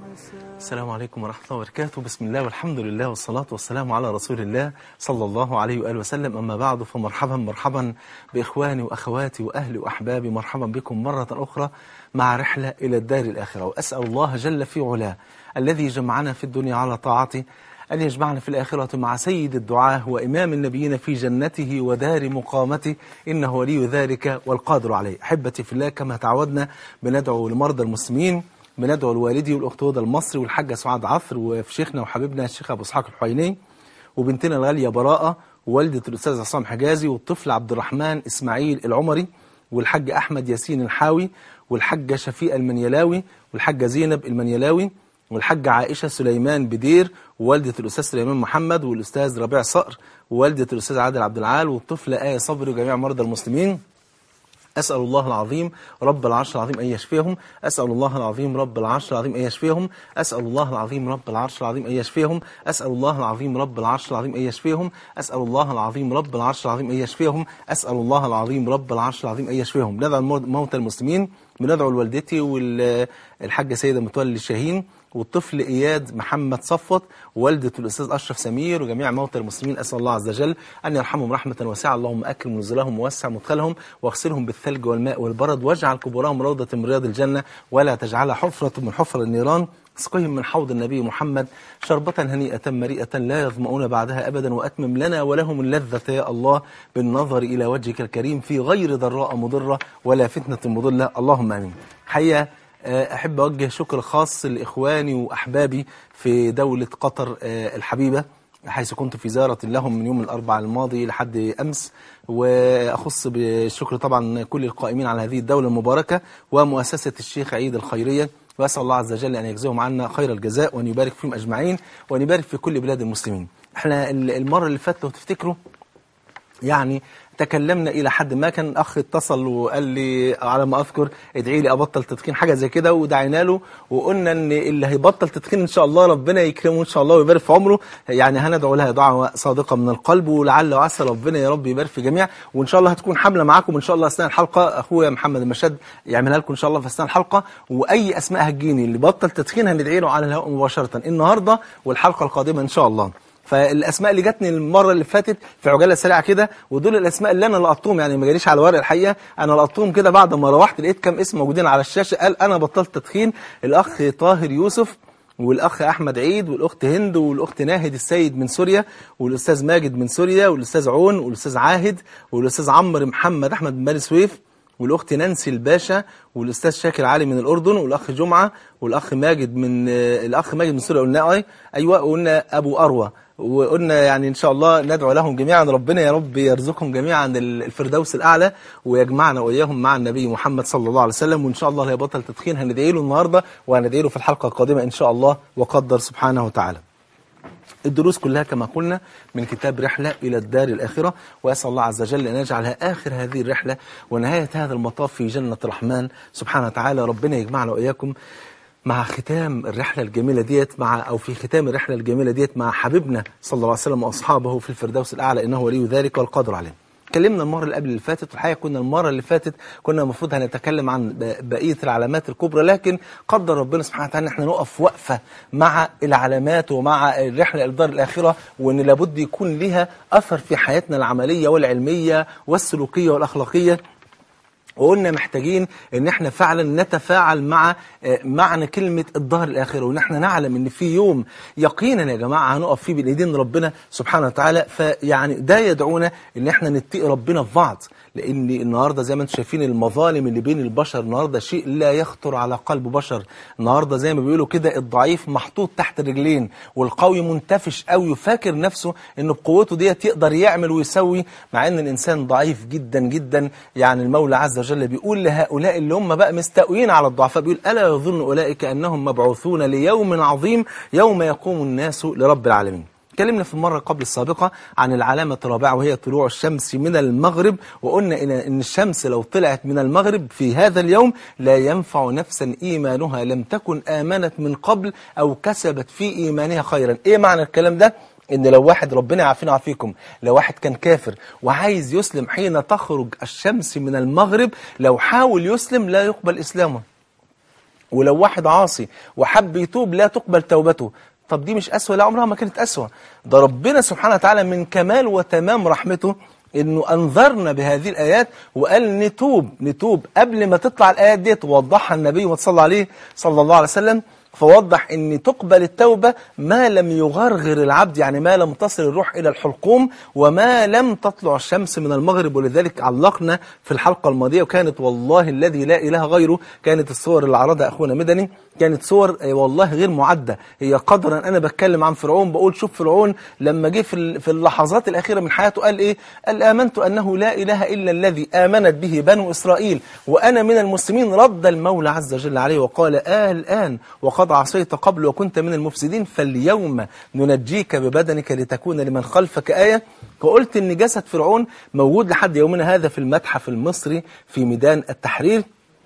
السلام عليكم ورحمة الله وبركاته بسم الله والحمد لله والصلاة والسلام على رسول الله صلى الله عليه وآله وسلم أما بعد فمرحبا مرحبا بإخواني وأخواتي وأهلي وأحبابي مرحبا بكم مرة أخرى مع رحلة إلى الدار الآخرة وأسأل الله جل في علاه الذي جمعنا في الدنيا على طاعته أن يجمعنا في الآخرة مع سيد الدعاة وإمام النبيين في جنته ودار مقامته إنه ولي ذلك والقادر عليه أحبتي في الله كما تعودنا بندعو لمرضى المسلمين بندعو لوالدي والأخت هدى المصري والحاجة سعاد عثر وفي شيخنا وحبيبنا الشيخ أبو إسحاق الحويني وبنتنا الغالية براءة ووالدة الأستاذ عصام حجازي والطفل عبد الرحمن إسماعيل العمري والحاج أحمد ياسين الحاوي والحاجة شفيقة المنيلاوي والحاجة زينب المنيلاوي والحاجة عائشة سليمان بدير ووالدة الأستاذ سليمان محمد والأستاذ ربيع صقر ووالدة الأستاذ عادل عبد العال والطفلة آية صبري وجميع مرضى المسلمين أسأل الله العظيم رب العرش العظيم أن يشفيهم أسأل الله العظيم رب العرش العظيم أن يشفيهم أسأل الله العظيم رب العرش العظيم أن يشفيهم أسأل الله العظيم رب العرش العظيم أن يشفيهم أسأل الله العظيم رب العرش العظيم أن يشفيهم أسأل الله العظيم رب العرش العظيم أن يشفيهم ندعو موتى المسلمين بندعو لوالدتي والحاجة سيدة متولي الشاهين والطفل إياد محمد صفوت ووالدة الأستاذ أشرف سمير وجميع موتى المسلمين أسأل الله عز وجل أن يرحمهم رحمة واسعة اللهم أكرم نزلهم ووسع مدخلهم واغسلهم بالثلج والماء والبرد واجعل قبورهم روضة من رياض الجنة ولا تجعلها حفرة من حفر النيران اسقهم من حوض النبي محمد شربة هنيئة مريئة لا يظمؤون بعدها أبدا وأتمم لنا ولهم اللذة يا الله بالنظر إلى وجهك الكريم في غير ضراء مضرة ولا فتنة مضلة اللهم آمين حقيقة أحب أوجه شكر خاص لإخواني وأحبابي في دولة قطر الحبيبة حيث كنت في زيارة لهم من يوم الأربعاء الماضي لحد أمس وأخص بالشكر طبعا كل القائمين على هذه الدولة المباركة ومؤسسة الشيخ عيد الخيرية وأسأل الله عز وجل أن يجزيهم عنا خير الجزاء وأن يبارك فيهم أجمعين وأن يبارك في كل بلاد المسلمين احنا المرة اللي فاتت لو تفتكروا يعني تكلمنا إلى حد ما كان أخ اتصل وقال لي على ما أذكر ادعي لي أبطل تدخين حاجة زي كده ودعينا له وقلنا إن اللي هيبطل تدخين إن شاء الله ربنا يكرمه إن شاء الله ويبارك في عمره يعني هندعو لها دعوة صادقة من القلب ولعل وعسى ربنا يا رب يبارك في جميع وإن شاء الله هتكون حملة معاكم إن شاء الله أثناء الحلقة أخويا محمد المشد يعملها لكم إن شاء الله في أثناء الحلقة وأي أسماء هتجيني اللي بطل تدخين هندعي له على الهواء مباشرة النهاردة والحلقة القادمة إن شاء الله فالاسماء اللي جاتني المره اللي فاتت في عجاله سريعه كده ودول الاسماء اللي انا لقطتهم يعني ما جاليش على ورق الحقيقه انا لقطتهم كده بعد ما روحت لقيت كام اسم موجودين على الشاشه قال انا بطلت تدخين الاخ طاهر يوسف والاخ احمد عيد والاخت هند والاخت ناهد السيد من سوريا والاستاذ ماجد من سوريا والاستاذ عون والاستاذ عاهد والاستاذ عمرو محمد احمد بن بني سويف والاخت نانسي الباشا والاستاذ شاكر علي من الاردن والاخ جمعه والاخ ماجد من الاخ ماجد من سوريا قلنا ايوه قلنا ابو اروى وقلنا يعني إن شاء الله ندعو لهم جميعا ربنا يا رب يرزقهم جميعا الفردوس الأعلى ويجمعنا وإياهم مع النبي محمد صلى الله عليه وسلم وإن شاء الله لا يبطل تدخين هندعي له النهاردة وهندعي له في الحلقة القادمة إن شاء الله وقدر سبحانه وتعالى الدروس كلها كما قلنا من كتاب رحلة إلى الدار الآخرة وأسأل الله عز وجل أن يجعلها آخر هذه الرحلة ونهاية هذا المطاف في جنة الرحمن سبحانه وتعالى ربنا يجمعنا وإياكم مع ختام الرحلة الجميلة ديت مع أو في ختام الرحلة الجميلة ديت مع حبيبنا صلى الله عليه وسلم وأصحابه في الفردوس الأعلى إنه ولي ذلك والقادر عليه اتكلمنا المرة اللي قبل اللي فاتت والحقيقة كنا المرة اللي فاتت كنا المفروض هنتكلم عن بقية العلامات الكبرى لكن قدر ربنا سبحانه وتعالى ان احنا نقف وقفة مع العلامات ومع الرحلة إلى الدار الآخرة وان لابد يكون لها أثر في حياتنا العملية والعلمية والسلوكية والأخلاقية وقلنا محتاجين ان احنا فعلا نتفاعل مع معنى كلمة الظهر الآخرة وان احنا نعلم ان في يوم يقينا يا جماعة هنقف فيه بين ايدين ربنا سبحانه وتعالى فيعني ده يدعونا ان احنا نتقي ربنا في بعض لان النهاردة زي ما انتم شايفين المظالم اللي بين البشر النهاردة شيء لا يخطر على قلب بشر النهاردة زي ما بيقولوا كده الضعيف محطوط تحت الرجلين والقوي منتفش قوي وفاكر نفسه انه بقوته ديت يقدر يعمل ويسوي مع ان الانسان ضعيف جدا جدا يعني المولى عز وجل بيقول لهؤلاء اللي هم بقى مستقوين على الضعفاء بيقول ألا يظن أولئك أنهم مبعوثون ليوم عظيم يوم يقوم الناس لرب العالمين اتكلمنا في المرة قبل السابقة عن العلامة الرابعة وهي طلوع الشمس من المغرب وقلنا إن الشمس لو طلعت من المغرب في هذا اليوم لا ينفع نفسا إيمانها لم تكن آمنت من قبل أو كسبت في إيمانها خيرا إيه معنى الكلام ده؟ ان لو واحد ربنا يعافينا ويعافيكم لو واحد كان كافر وعايز يسلم حين تخرج الشمس من المغرب لو حاول يسلم لا يقبل اسلامه ولو واحد عاصي وحب يتوب لا تقبل توبته طب دي مش أسوأ لا عمرها ما كانت أسوأ ده ربنا سبحانه وتعالى من كمال وتمام رحمته انه انذرنا بهذه الايات وقال نتوب نتوب قبل ما تطلع الايات دي توضحها النبي وتصلى عليه صلى الله عليه وسلم فوضح ان تقبل التوبة ما لم يغرغر العبد يعني ما لم تصل الروح الى الحلقوم وما لم تطلع الشمس من المغرب ولذلك علقنا في الحلقة الماضية وكانت والله الذي لا اله غيره كانت الصور اللي عرضها اخونا مدني كانت صور والله غير معدة هي قدرا أنا بتكلم عن فرعون بقول شوف فرعون لما جه في في اللحظات الأخيرة من حياته قال إيه قال آمنت أنه لا إله إلا الذي آمنت به بنو إسرائيل وأنا من المسلمين رد المولى عز وجل عليه وقال آه الآن وقد عصيت قبل وكنت من المفسدين فاليوم ننجيك ببدنك لتكون لمن خلفك آية وقلت إن جسد فرعون موجود لحد يومنا هذا في المتحف المصري في ميدان التحرير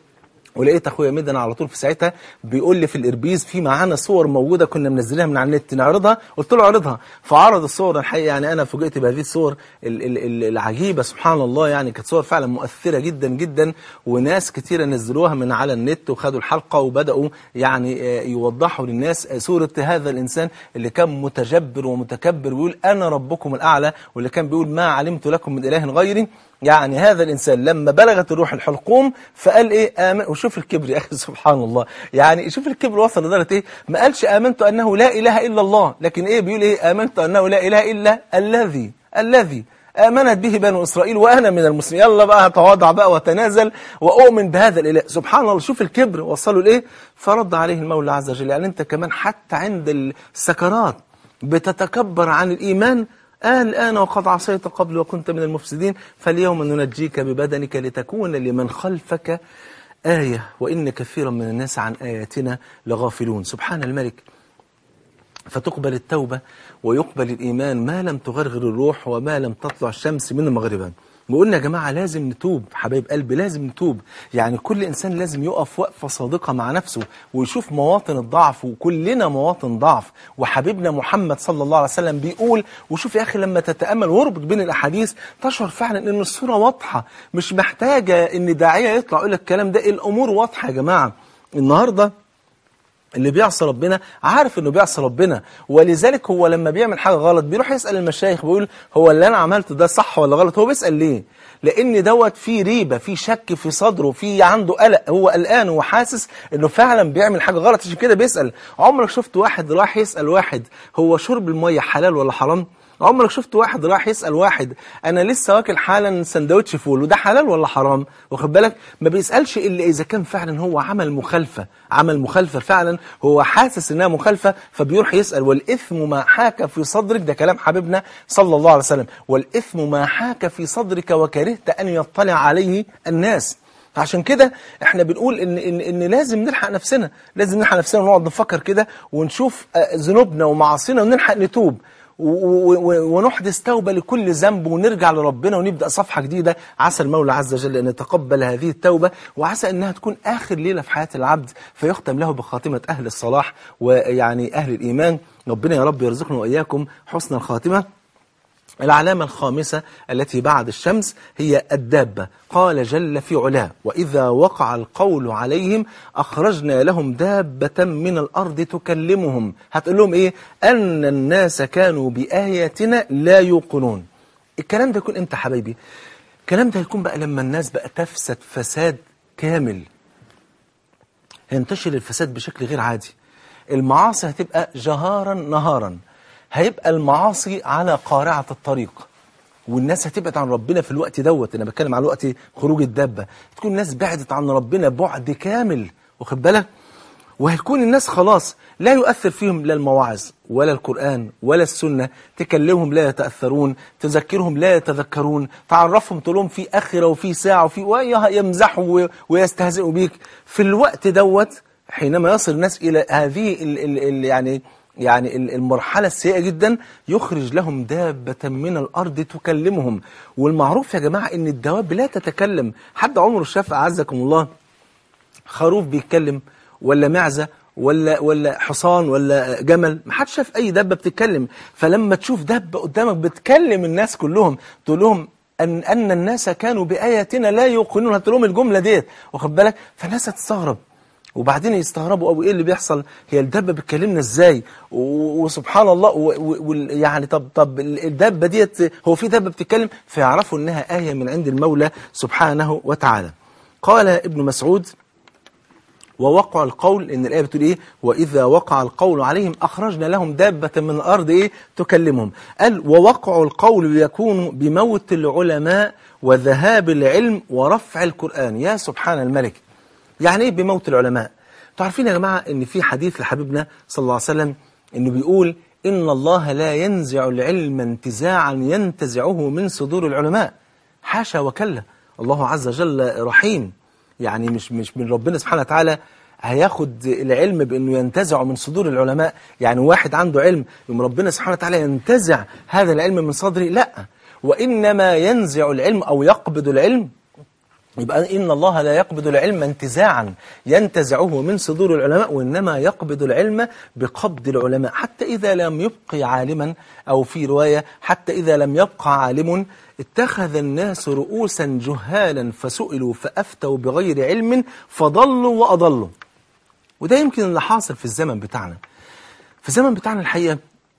ولقيت اخويا مدن على طول في ساعتها بيقول لي في الاربيز في معانا صور موجوده كنا منزلينها من على النت نعرضها قلت له اعرضها فعرض الصور الحقيقه يعني انا فوجئت بهذه الصور ال ال ال العجيبه سبحان الله يعني كانت صور فعلا مؤثره جدا جدا وناس كثيره نزلوها من على النت وخدوا الحلقه وبداوا يعني يوضحوا للناس صوره هذا الانسان اللي كان متجبر ومتكبر ويقول انا ربكم الاعلى واللي كان بيقول ما علمت لكم من اله غيري يعني هذا الإنسان لما بلغت الروح الحلقوم فقال إيه آمن وشوف الكبر يا أخي سبحان الله يعني شوف الكبر وصل لدرجة إيه ما قالش آمنت أنه لا إله إلا الله لكن إيه بيقول إيه آمنت أنه لا إله إلا الذي الذي آمنت به بنو إسرائيل وأنا من المسلمين يلا بقى تواضع بقى وتنازل وأؤمن بهذا الإله سبحان الله شوف الكبر وصلوا لإيه فرد عليه المولى عز وجل يعني أنت كمان حتى عند السكرات بتتكبر عن الإيمان آه الآن وقد عصيت قبل وكنت من المفسدين فاليوم ننجيك ببدنك لتكون لمن خلفك آية وإن كثيرا من الناس عن آياتنا لغافلون سبحان الملك فتقبل التوبة ويقبل الإيمان ما لم تغرغر الروح وما لم تطلع الشمس من المغربا وقلنا يا جماعة لازم نتوب حبايب قلبي لازم نتوب يعني كل إنسان لازم يقف وقفة صادقة مع نفسه ويشوف مواطن الضعف وكلنا مواطن ضعف وحبيبنا محمد صلى الله عليه وسلم بيقول وشوف يا أخي لما تتأمل واربط بين الأحاديث تشعر فعلا أن الصورة واضحة مش محتاجة أن داعية يطلع يقول لك الكلام ده الأمور واضحة يا جماعة النهاردة اللي بيعصى ربنا عارف انه بيعصى ربنا ولذلك هو لما بيعمل حاجه غلط بيروح يسال المشايخ بيقول هو اللي انا عملته ده صح ولا غلط هو بيسال ليه لان دوت في ريبه في شك في صدره في عنده قلق هو قلقان هو حاسس انه فعلا بيعمل حاجه غلط عشان كده بيسال عمرك شفت واحد راح يسال واحد هو شرب الميه حلال ولا حرام عمرك شفت واحد راح يسأل واحد أنا لسه واكل حالا سندوتش فول وده حلال ولا حرام واخد بالك ما بيسألش إلا إذا كان فعلا هو عمل مخالفة عمل مخالفة فعلا هو حاسس إنها مخالفة فبيروح يسأل والإثم ما حاك في صدرك ده كلام حبيبنا صلى الله عليه وسلم والإثم ما حاك في صدرك وكرهت أن يطلع عليه الناس عشان كده احنا بنقول ان ان ان لازم نلحق نفسنا لازم نلحق نفسنا ونقعد نفكر كده ونشوف ذنوبنا ومعاصينا ونلحق نتوب ونحدث توبة لكل ذنب ونرجع لربنا ونبدأ صفحة جديدة عسى المولى عز وجل أن يتقبل هذه التوبة وعسى أنها تكون آخر ليلة في حياة العبد فيختم له بخاتمة أهل الصلاح ويعني أهل الإيمان ربنا يا رب يرزقنا وإياكم حسن الخاتمة العلامة الخامسة التي بعد الشمس هي الدابة قال جل في علاه وإذا وقع القول عليهم أخرجنا لهم دابة من الأرض تكلمهم هتقول لهم إيه أن الناس كانوا بآياتنا لا يوقنون الكلام ده يكون إمتى حبايبي الكلام ده يكون بقى لما الناس بقى تفسد فساد كامل ينتشر الفساد بشكل غير عادي المعاصي هتبقى جهارا نهارا هيبقى المعاصي على قارعة الطريق والناس هتبعد عن ربنا في الوقت دوت انا بتكلم على وقت خروج الدابة تكون الناس بعدت عن ربنا بعد كامل واخد بالك وهيكون الناس خلاص لا يؤثر فيهم لا المواعظ ولا القرآن ولا السنة تكلمهم لا يتأثرون تذكرهم لا يتذكرون تعرفهم تقول لهم في آخرة وفي ساعة وفي ويمزحوا ويستهزئوا بيك في الوقت دوت حينما يصل الناس إلى هذه ال ال ال يعني يعني المرحلة السيئة جدا يخرج لهم دابة من الأرض تكلمهم والمعروف يا جماعة ان الدواب لا تتكلم حد عمره شاف أعزكم الله خروف بيتكلم ولا معزة ولا ولا حصان ولا جمل ما حدش شاف أي دابة بتتكلم فلما تشوف دابة قدامك بتكلم الناس كلهم تقول لهم أن, أن الناس كانوا بآياتنا لا يوقنون هتقول لهم الجملة ديت واخد بالك فالناس هتستغرب وبعدين يستغربوا قوي ايه اللي بيحصل هي الدابه بتكلمنا ازاي و- وسبحان الله و- و- وال- يعني طب طب الدابه ديت هو في دابه بتتكلم فيعرفوا انها ايه من عند المولى سبحانه وتعالى قال ابن مسعود ووقع القول ان الايه بتقول ايه واذا وقع القول عليهم اخرجنا لهم دابه من الارض ايه تكلمهم قال ووقع القول يكون بموت العلماء وذهاب العلم ورفع القران يا سبحان الملك يعني ايه بموت العلماء تعرفين يا جماعه ان في حديث لحبيبنا صلى الله عليه وسلم انه بيقول ان الله لا ينزع العلم انتزاعا ينتزعه من صدور العلماء حاشا وكلا الله عز وجل رحيم يعني مش مش من ربنا سبحانه وتعالى هياخد العلم بانه ينتزعه من صدور العلماء يعني واحد عنده علم يوم ربنا سبحانه وتعالى ينتزع هذا العلم من صدره لا وانما ينزع العلم او يقبض العلم يبقى إن الله لا يقبض العلم انتزاعا ينتزعه من صدور العلماء وإنما يقبض العلم بقبض العلماء حتى إذا لم يبقي عالما أو في رواية حتى إذا لم يبقى عالم اتخذ الناس رؤوسا جهالا فسئلوا فأفتوا بغير علم فضلوا وأضلوا وده يمكن اللي حاصل في الزمن بتاعنا في الزمن بتاعنا الحقيقة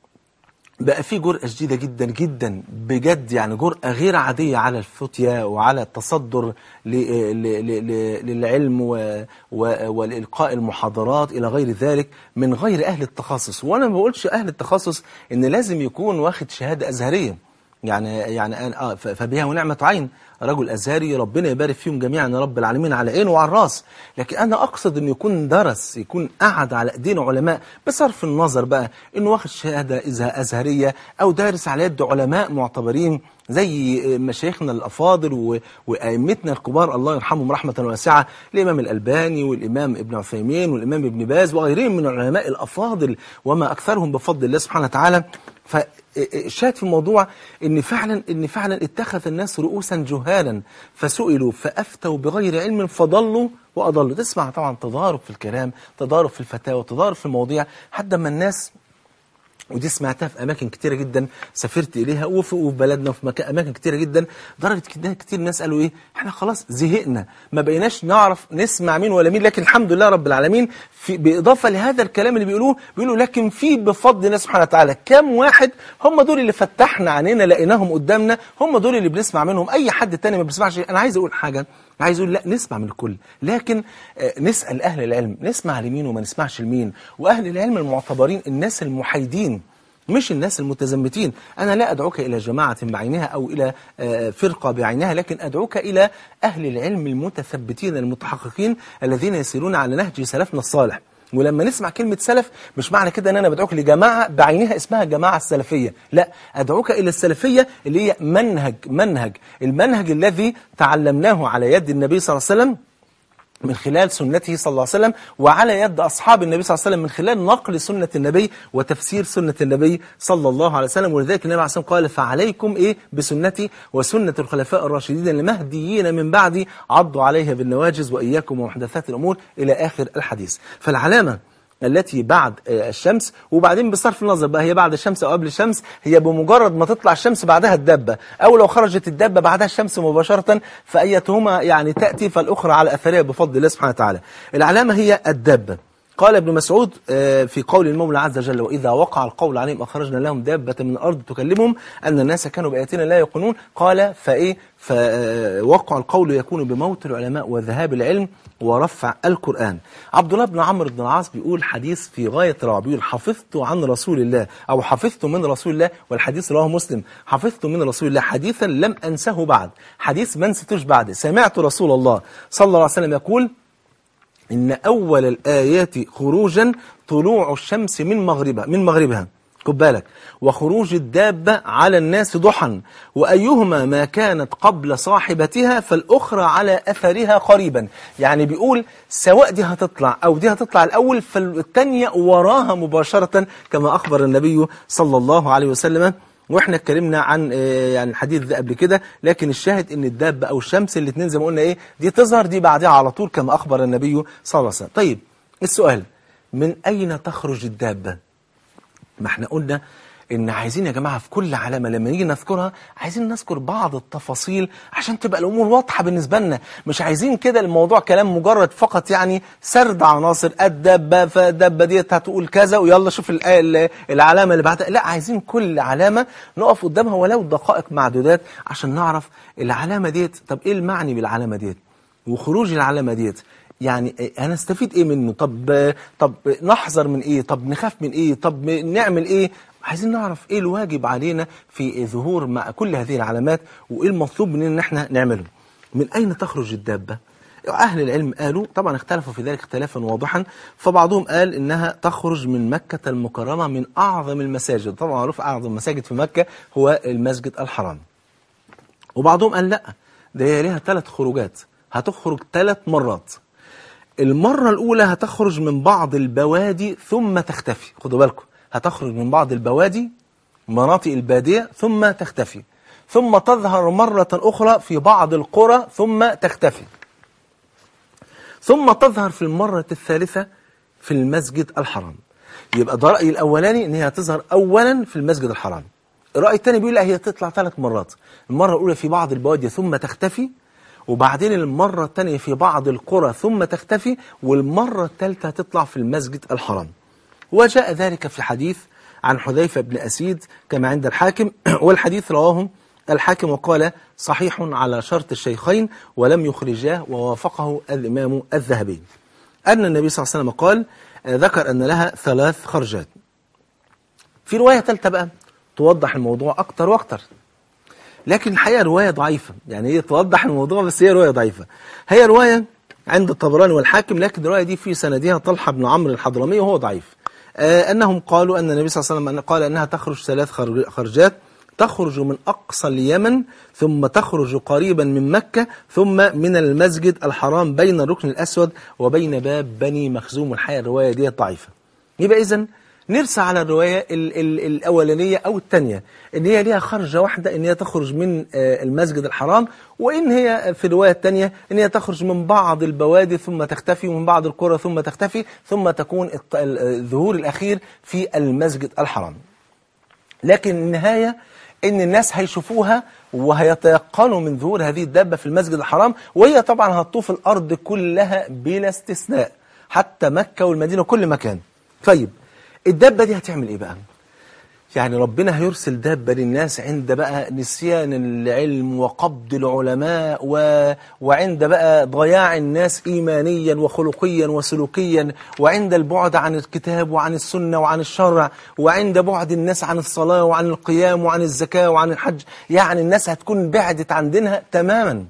بقى في جرأة شديدة جدا جدا بجد يعني جرأة غير عادية على الفتيا وعلى التصدر ل- ل- ل- ل- للعلم و- و- والإلقاء المحاضرات إلى غير ذلك من غير أهل التخصص وأنا ما بقولش أهل التخصص إن لازم يكون واخد شهادة أزهرية يعني يعني أنا- آه ف- فبها ونعمة عين رجل أزهري ربنا يبارك فيهم جميعا يا رب العالمين على عينه وعلى الراس لكن أنا أقصد إنه يكون درس يكون قعد على إيدين علماء بصرف النظر بقى إنه واخد شهادة إزه- أزهرية أو دارس على يد علماء معتبرين زي مشايخنا الأفاضل و- وأئمتنا الكبار الله يرحمهم رحمة واسعة الإمام الألباني والإمام ابن عثيمين والإمام ابن باز وغيرهم من العلماء الأفاضل وما أكثرهم بفضل الله سبحانه وتعالى فالشاهد في الموضوع ان فعلا ان فعلا اتخذ الناس رؤوسا جهالا فسئلوا فافتوا بغير علم فضلوا واضلوا تسمع طبعا تضارب في الكلام تضارب في الفتاوى تضارب في المواضيع حتى ما الناس ودي سمعتها في اماكن كتيره جدا سافرت اليها وفي وفي بلدنا وفي مكان اماكن كتيره جدا لدرجه كده كتير ناس قالوا ايه احنا خلاص زهقنا ما بقيناش نعرف نسمع مين ولا مين لكن الحمد لله رب العالمين في باضافه لهذا الكلام اللي بيقولوه بيقولوا لكن في بفضل الله سبحانه وتعالى كام واحد هم دول اللي فتحنا عينينا لقيناهم قدامنا هم دول اللي بنسمع منهم اي حد تاني ما بيسمعش انا عايز اقول حاجه عايز اقول لا نسمع من الكل لكن آه، نسال اهل العلم نسمع لمين وما نسمعش لمين واهل العلم المعتبرين الناس المحايدين مش الناس المتزمتين أنا لا أدعوك إلى جماعة بعينها أو إلى آه، فرقة بعينها لكن أدعوك إلى أهل العلم المتثبتين المتحققين الذين يسيرون على نهج سلفنا الصالح ولما نسمع كلمة سلف مش معنى كده ان انا بدعوك لجماعة بعينها اسمها جماعة السلفية لا ادعوك الى السلفية اللي هي منهج منهج المنهج الذي تعلمناه على يد النبي صلى الله عليه وسلم من خلال سنته صلى الله عليه وسلم وعلى يد أصحاب النبي صلى الله عليه وسلم من خلال نقل سنة النبي وتفسير سنة النبي صلى الله عليه وسلم ولذلك النبي عليه الصلاة والسلام قال فعليكم إيه بسنتي وسنة الخلفاء الراشدين المهديين من بعدي عضوا عليها بالنواجز وإياكم ومحدثات الأمور إلى آخر الحديث فالعلامة التي بعد آه، الشمس وبعدين بصرف النظر بقى هي بعد الشمس او قبل الشمس هي بمجرد ما تطلع الشمس بعدها الدبه او لو خرجت الدبه بعدها الشمس مباشره فايتهما يعني تاتي فالاخرى على اثرها بفضل الله سبحانه وتعالى العلامه هي الدبه قال ابن مسعود آه، في قول المولى عز وجل وإذا وقع القول عليهم أخرجنا لهم دابة من الأرض تكلمهم أن الناس كانوا بآياتنا لا يقنون قال فإيه فوقع القول يكون بموت العلماء وذهاب العلم ورفع القرآن عبد الله بن عمرو بن العاص بيقول حديث في غاية روعة بيقول حفظت عن رسول الله أو حفظت من رسول الله والحديث رواه مسلم حفظت من رسول الله حديثا لم أنسه بعد حديث ما نسيتوش بعد سمعت رسول الله صلى الله عليه وسلم يقول إن أول الآيات خروجا طلوع الشمس من مغربها من مغربها خد بالك وخروج الدابة على الناس ضحى وأيهما ما كانت قبل صاحبتها فالأخرى على أثرها قريبا يعني بيقول سواء دي هتطلع أو دي هتطلع الأول فالتانية وراها مباشرة كما أخبر النبي صلى الله عليه وسلم واحنا اتكلمنا عن آه، يعني الحديث ده قبل كده لكن الشاهد ان الدابه او الشمس الاثنين زي ما قلنا ايه دي تظهر دي بعدها على طول كما اخبر النبي صلى الله عليه وسلم طيب السؤال من اين تخرج الدابه ما احنا قلنا ان عايزين يا جماعه في كل علامه لما نيجي نذكرها عايزين نذكر بعض التفاصيل عشان تبقى الامور واضحه بالنسبه لنا مش عايزين كده الموضوع كلام مجرد فقط يعني سرد عناصر الدبه فالدبه ديت هتقول كذا ويلا شوف ال- ال- العلامه اللي بعدها لا عايزين كل علامه نقف قدامها ولو دقائق معدودات عشان نعرف العلامه ديت طب ايه المعني بالعلامه ديت وخروج العلامه ديت يعني إيه- هنستفيد ايه منه طب طب نحذر من ايه طب نخاف من ايه طب نعمل ايه عايزين نعرف ايه الواجب علينا في ظهور مع كل هذه العلامات وايه المطلوب مننا ان احنا نعمله من اين تخرج الدابه اهل العلم قالوا طبعا اختلفوا في ذلك اختلافا واضحا فبعضهم قال انها تخرج من مكه المكرمه من اعظم المساجد طبعا معروف اعظم مساجد في مكه هو المسجد الحرام وبعضهم قال لا ده هي ليها ثلاث خروجات هتخرج ثلاث مرات المرة الأولى هتخرج من بعض البوادي ثم تختفي خدوا بالكم هتخرج من بعض البوادي مناطق البادية ثم تختفي ثم تظهر مرة أخرى في بعض القرى ثم تختفي ثم تظهر في المرة الثالثة في المسجد الحرام يبقى ده رأيي الأولاني إن هي هتظهر أولا في المسجد الحرام الرأي الثاني بيقول لا هي تطلع ثلاث مرات المرة الأولى في بعض البوادي ثم تختفي وبعدين المرة الثانية في بعض القرى ثم تختفي والمرة الثالثة تطلع في المسجد الحرام وجاء ذلك في حديث عن حذيفة بن أسيد كما عند الحاكم والحديث رواه الحاكم وقال صحيح على شرط الشيخين ولم يخرجاه ووافقه الإمام الذهبي أن النبي صلى الله عليه وسلم قال آه، ذكر أن لها ثلاث خرجات في رواية ثالثة بقى توضح الموضوع أكتر وأكتر لكن الحقيقة رواية ضعيفة يعني هي توضح الموضوع بس هي رواية ضعيفة هي رواية عند الطبراني والحاكم لكن الرواية دي في سندها طلحة بن عمرو الحضرمي وهو ضعيف آه أنهم قالوا أن النبي صلى الله عليه وسلم قال أنها تخرج ثلاث خرج- خرجات تخرج من أقصى اليمن ثم تخرج قريبا من مكة ثم من المسجد الحرام بين الركن الأسود وبين باب بني مخزوم الحقيقة الرواية دي ضعيفة يبقى إذن نرسى على الرواية ال ال الأولانية أو الثانية إن هي ليها خرجة واحدة إن هي تخرج من آه، المسجد الحرام وإن هي في الرواية الثانية إن هي تخرج من بعض البوادي ثم تختفي ومن بعض القرى ثم تختفي ثم تكون الط- ال- الظهور الأخير في المسجد الحرام لكن النهاية ان الناس هيشوفوها وهيتيقنوا من ظهور هذه الدابة في المسجد الحرام وهي طبعا هتطوف الأرض كلها بلا استثناء حتى مكة والمدينة وكل مكان طيب الدابة دي هتعمل ايه بقى يعني ربنا هيرسل دابة للناس عند بقى نسيان العلم وقبض العلماء و... وعند بقى ضياع الناس إيمانيا وخلقيا وسلوكيا وعند البعد عن الكتاب وعن السنة وعن الشرع وعند بعد الناس عن الصلاة وعن القيام وعن الزكاة وعن الحج يعني الناس هتكون بعدت عن دينها تماما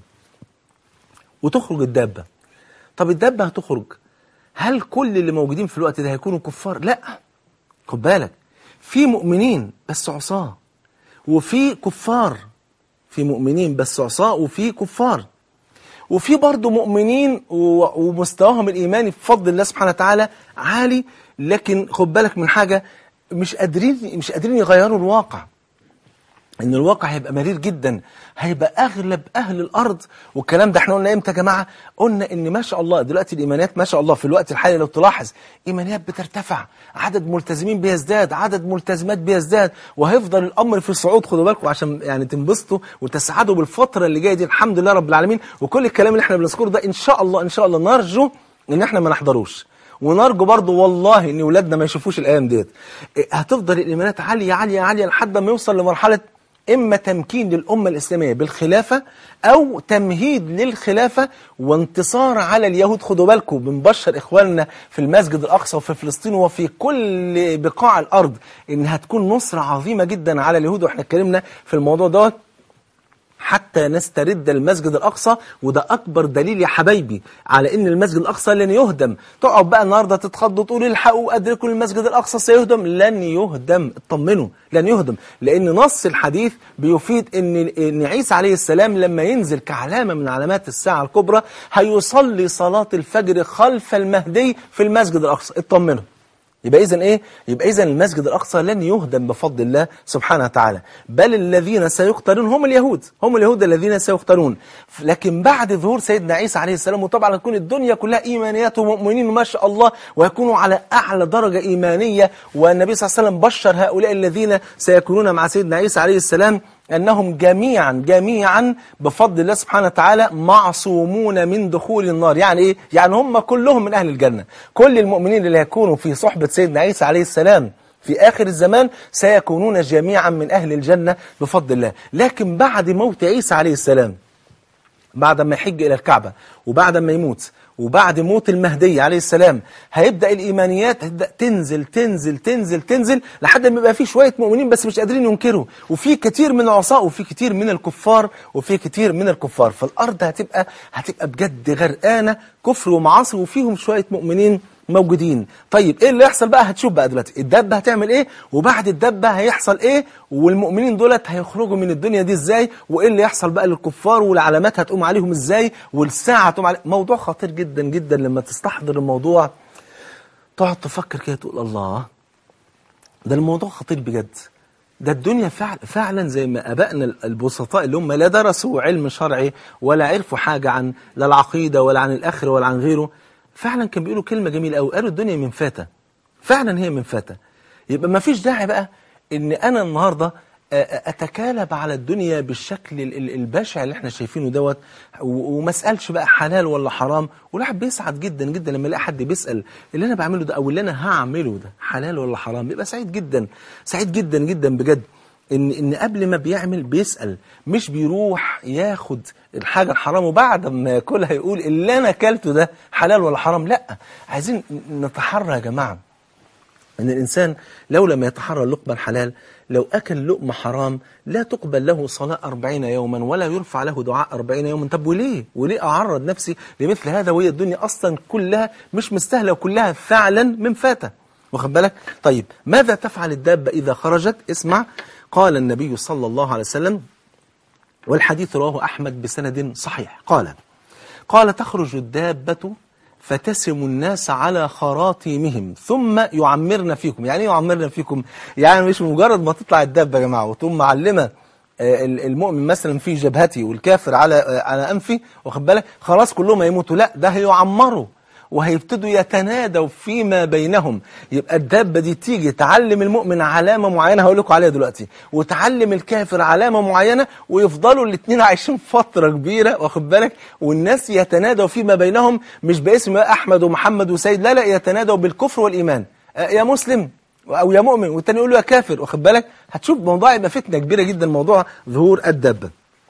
وتخرج الدابة طب الدابة هتخرج هل كل اللي موجودين في الوقت ده هيكونوا كفار؟ لا خد بالك في مؤمنين بس عصاة وفي كفار في مؤمنين بس عصاة وفي كفار وفي برضه مؤمنين و- ومستواهم الإيماني بفضل الله سبحانه وتعالى عالي لكن خد بالك من حاجة مش قادرين مش قادرين يغيروا الواقع ان الواقع هيبقى مرير جدا هيبقى اغلب اهل الارض والكلام ده احنا قلنا امتى يا جماعه قلنا ان ما شاء الله دلوقتي الايمانيات ما شاء الله في الوقت الحالي لو تلاحظ ايمانيات بترتفع عدد ملتزمين بيزداد عدد ملتزمات بيزداد وهيفضل الامر في صعود خدوا بالكم عشان يعني تنبسطوا وتسعدوا بالفتره اللي جايه دي الحمد لله رب العالمين وكل الكلام اللي احنا بنذكره ده ان شاء الله ان شاء الله نرجو ان احنا ما نحضروش ونرجو برضه والله ان ولادنا ما يشوفوش الايام ديت إيه، هتفضل الايمانات عاليه عاليه عاليه لحد ما يوصل لمرحله اما تمكين للامه الاسلاميه بالخلافه او تمهيد للخلافه وانتصار على اليهود خدوا بالكم بنبشر اخواننا في المسجد الاقصى وفي فلسطين وفي كل بقاع الارض ان هتكون نصره عظيمه جدا على اليهود واحنا اتكلمنا في الموضوع دوت حتى نسترد المسجد الأقصى وده أكبر دليل يا حبايبي على إن المسجد الأقصى لن يهدم تقعد بقى النهاردة تتخض وتقول الحقوا أدركوا المسجد الأقصى سيهدم لن يهدم اطمنوا لن يهدم لأن نص الحديث بيفيد إن إن عيسى عليه السلام لما ينزل كعلامة من علامات الساعة الكبرى هيصلي صلاة الفجر خلف المهدي في المسجد الأقصى اطمنوا يبقى إذن إيه؟ يبقى إذن المسجد الأقصى لن يهدم بفضل الله سبحانه وتعالى بل الذين سيختارون هم اليهود هم اليهود الذين سيختارون لكن بعد ظهور سيدنا عيسى عليه السلام وطبعا تكون الدنيا كلها إيمانيات ومؤمنين ما شاء الله ويكونوا على أعلى درجة إيمانية والنبي صلى الله عليه وسلم بشر هؤلاء الذين سيكونون مع سيدنا عيسى عليه السلام أنهم جميعا جميعا بفضل الله سبحانه وتعالى معصومون من دخول النار يعني إيه؟ يعني هم كلهم من أهل الجنة كل المؤمنين اللي هيكونوا في صحبة سيدنا عيسى عليه السلام في آخر الزمان سيكونون جميعا من أهل الجنة بفضل الله لكن بعد موت عيسى عليه السلام بعد ما يحج إلى الكعبة وبعد ما يموت وبعد موت المهدي عليه السلام هيبدأ الإيمانيات هتبدأ تنزل تنزل تنزل تنزل لحد ما يبقى في شوية مؤمنين بس مش قادرين ينكروا وفي كتير من العصاء وفي كتير من الكفار وفي كتير من الكفار فالأرض هتبقى هتبقى بجد غرقانة كفر ومعاصي وفيهم شوية مؤمنين موجودين طيب ايه اللي يحصل بقى هتشوف بقى دلوقتي الدبة هتعمل ايه وبعد الدبة هيحصل ايه والمؤمنين دولت هيخرجوا من الدنيا دي ازاي وايه اللي يحصل بقى للكفار والعلامات هتقوم عليهم ازاي والساعة هتقوم عليهم موضوع خطير جدا جدا لما تستحضر الموضوع تقعد تفكر كده تقول الله ده الموضوع خطير بجد ده الدنيا فعلا, فعلا زي ما أبائنا البسطاء اللي هم لا درسوا علم شرعي ولا عرفوا حاجة عن لا العقيدة ولا عن الآخرة ولا عن غيره فعلا كان بيقولوا كلمة جميلة قوي قالوا الدنيا من فاتة فعلا هي من فاتة يبقى ما فيش داعي بقى ان انا النهاردة اتكالب على الدنيا بالشكل البشع اللي احنا شايفينه دوت وما اسالش بقى حلال ولا حرام والواحد بيسعد جدا جدا لما يلاقي حد بيسال اللي انا بعمله ده او اللي انا هعمله ده حلال ولا حرام بيبقى سعيد جدا سعيد جدا جدا بجد ان ان قبل ما بيعمل بيسال مش بيروح ياخد الحاجه الحرام وبعد ما ياكلها يقول اللي انا اكلته ده حلال ولا حرام لا عايزين نتحرى يا جماعه ان الانسان لو لم يتحرى اللقمه الحلال لو اكل لقمه حرام لا تقبل له صلاه أربعين يوما ولا يرفع له دعاء أربعين يوما طب وليه وليه اعرض نفسي لمثل هذا وهي الدنيا اصلا كلها مش مستاهله وكلها فعلا من فاته واخد بالك طيب ماذا تفعل الدابه اذا خرجت اسمع قال النبي صلى الله عليه وسلم والحديث رواه أحمد بسند صحيح قال قال تخرج الدابة فتسم الناس على خراطيمهم ثم يعمرن فيكم يعني يعمرن فيكم يعني مش مجرد ما تطلع الدابة يا جماعة وتقوم معلمة المؤمن مثلا في جبهته والكافر على على أنفه واخد بالك خلاص كلهم هيموتوا لا ده هيعمروا وهيبتدوا يتنادوا فيما بينهم يبقى الدابة دي تيجي تعلم المؤمن علامة معينة هقول لكم عليها دلوقتي وتعلم الكافر علامة معينة ويفضلوا الاثنين عايشين فترة كبيرة واخد بالك والناس يتنادوا فيما بينهم مش باسم أحمد ومحمد وسيد لا لا يتنادوا بالكفر والإيمان يا مسلم أو يا مؤمن والتاني يقول له يا كافر واخد بالك هتشوف موضوع يبقى فتنة كبيرة جدا موضوع ظهور الدابة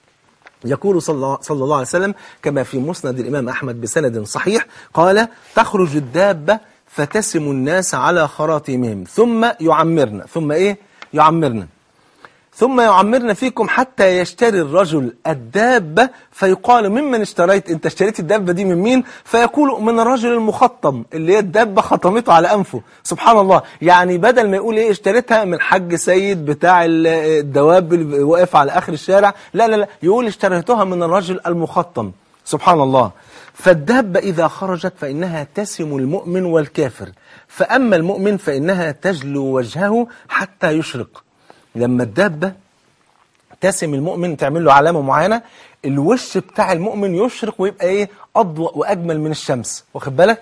يقول صلى الله عليه وسلم كما في مسند الإمام أحمد بسند صحيح قال تخرج الدابة فتسم الناس على خراطيمهم ثم يعمرن ثم إيه يعمرن ثم يعمرن فيكم حتى يشتري الرجل الدابة فيقال ممن اشتريت انت اشتريت الدابة دي من مين فيقول من الرجل المخطم اللي هي الدابة خطمته على أنفه سبحان الله يعني بدل ما يقول ايه اشتريتها من حج سيد بتاع الدواب اللي واقف على آخر الشارع لا لا لا يقول اشتريتها من الرجل المخطم سبحان الله فالدابة إذا خرجت فإنها تسم المؤمن والكافر فأما المؤمن فإنها تجلو وجهه حتى يشرق لما الدابة تسم المؤمن تعمل له علامة معينة الوش بتاع المؤمن يشرق ويبقى ايه أضوأ وأجمل من الشمس واخد بالك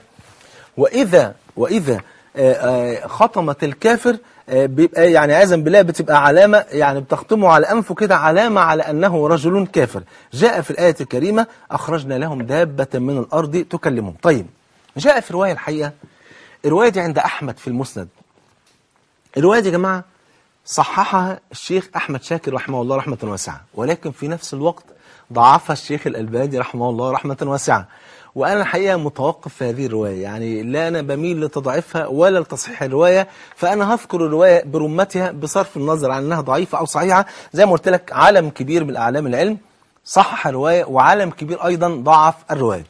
وإذا وإذا آآ آآ خطمت الكافر بيبقى يعني عايزا بالله بتبقى علامة يعني بتختمه على أنفه كده علامة على أنه رجل كافر جاء في الآية الكريمة أخرجنا لهم دابة من الأرض تكلمهم طيب جاء في رواية الحقيقة الرواية دي عند أحمد في المسند الرواية دي يا جماعة صححها الشيخ أحمد شاكر رحمه الله رحمة واسعة ولكن في نفس الوقت ضعفها الشيخ الألباني رحمه الله رحمة واسعة وأنا الحقيقة متوقف في هذه الرواية يعني لا أنا بميل لتضعيفها ولا لتصحيح الرواية فأنا هذكر الرواية برمتها بصرف النظر عن أنها ضعيفة أو صحيحة زي ما قلت لك عالم كبير من أعلام العلم صحح الرواية وعالم كبير أيضا ضعف الرواية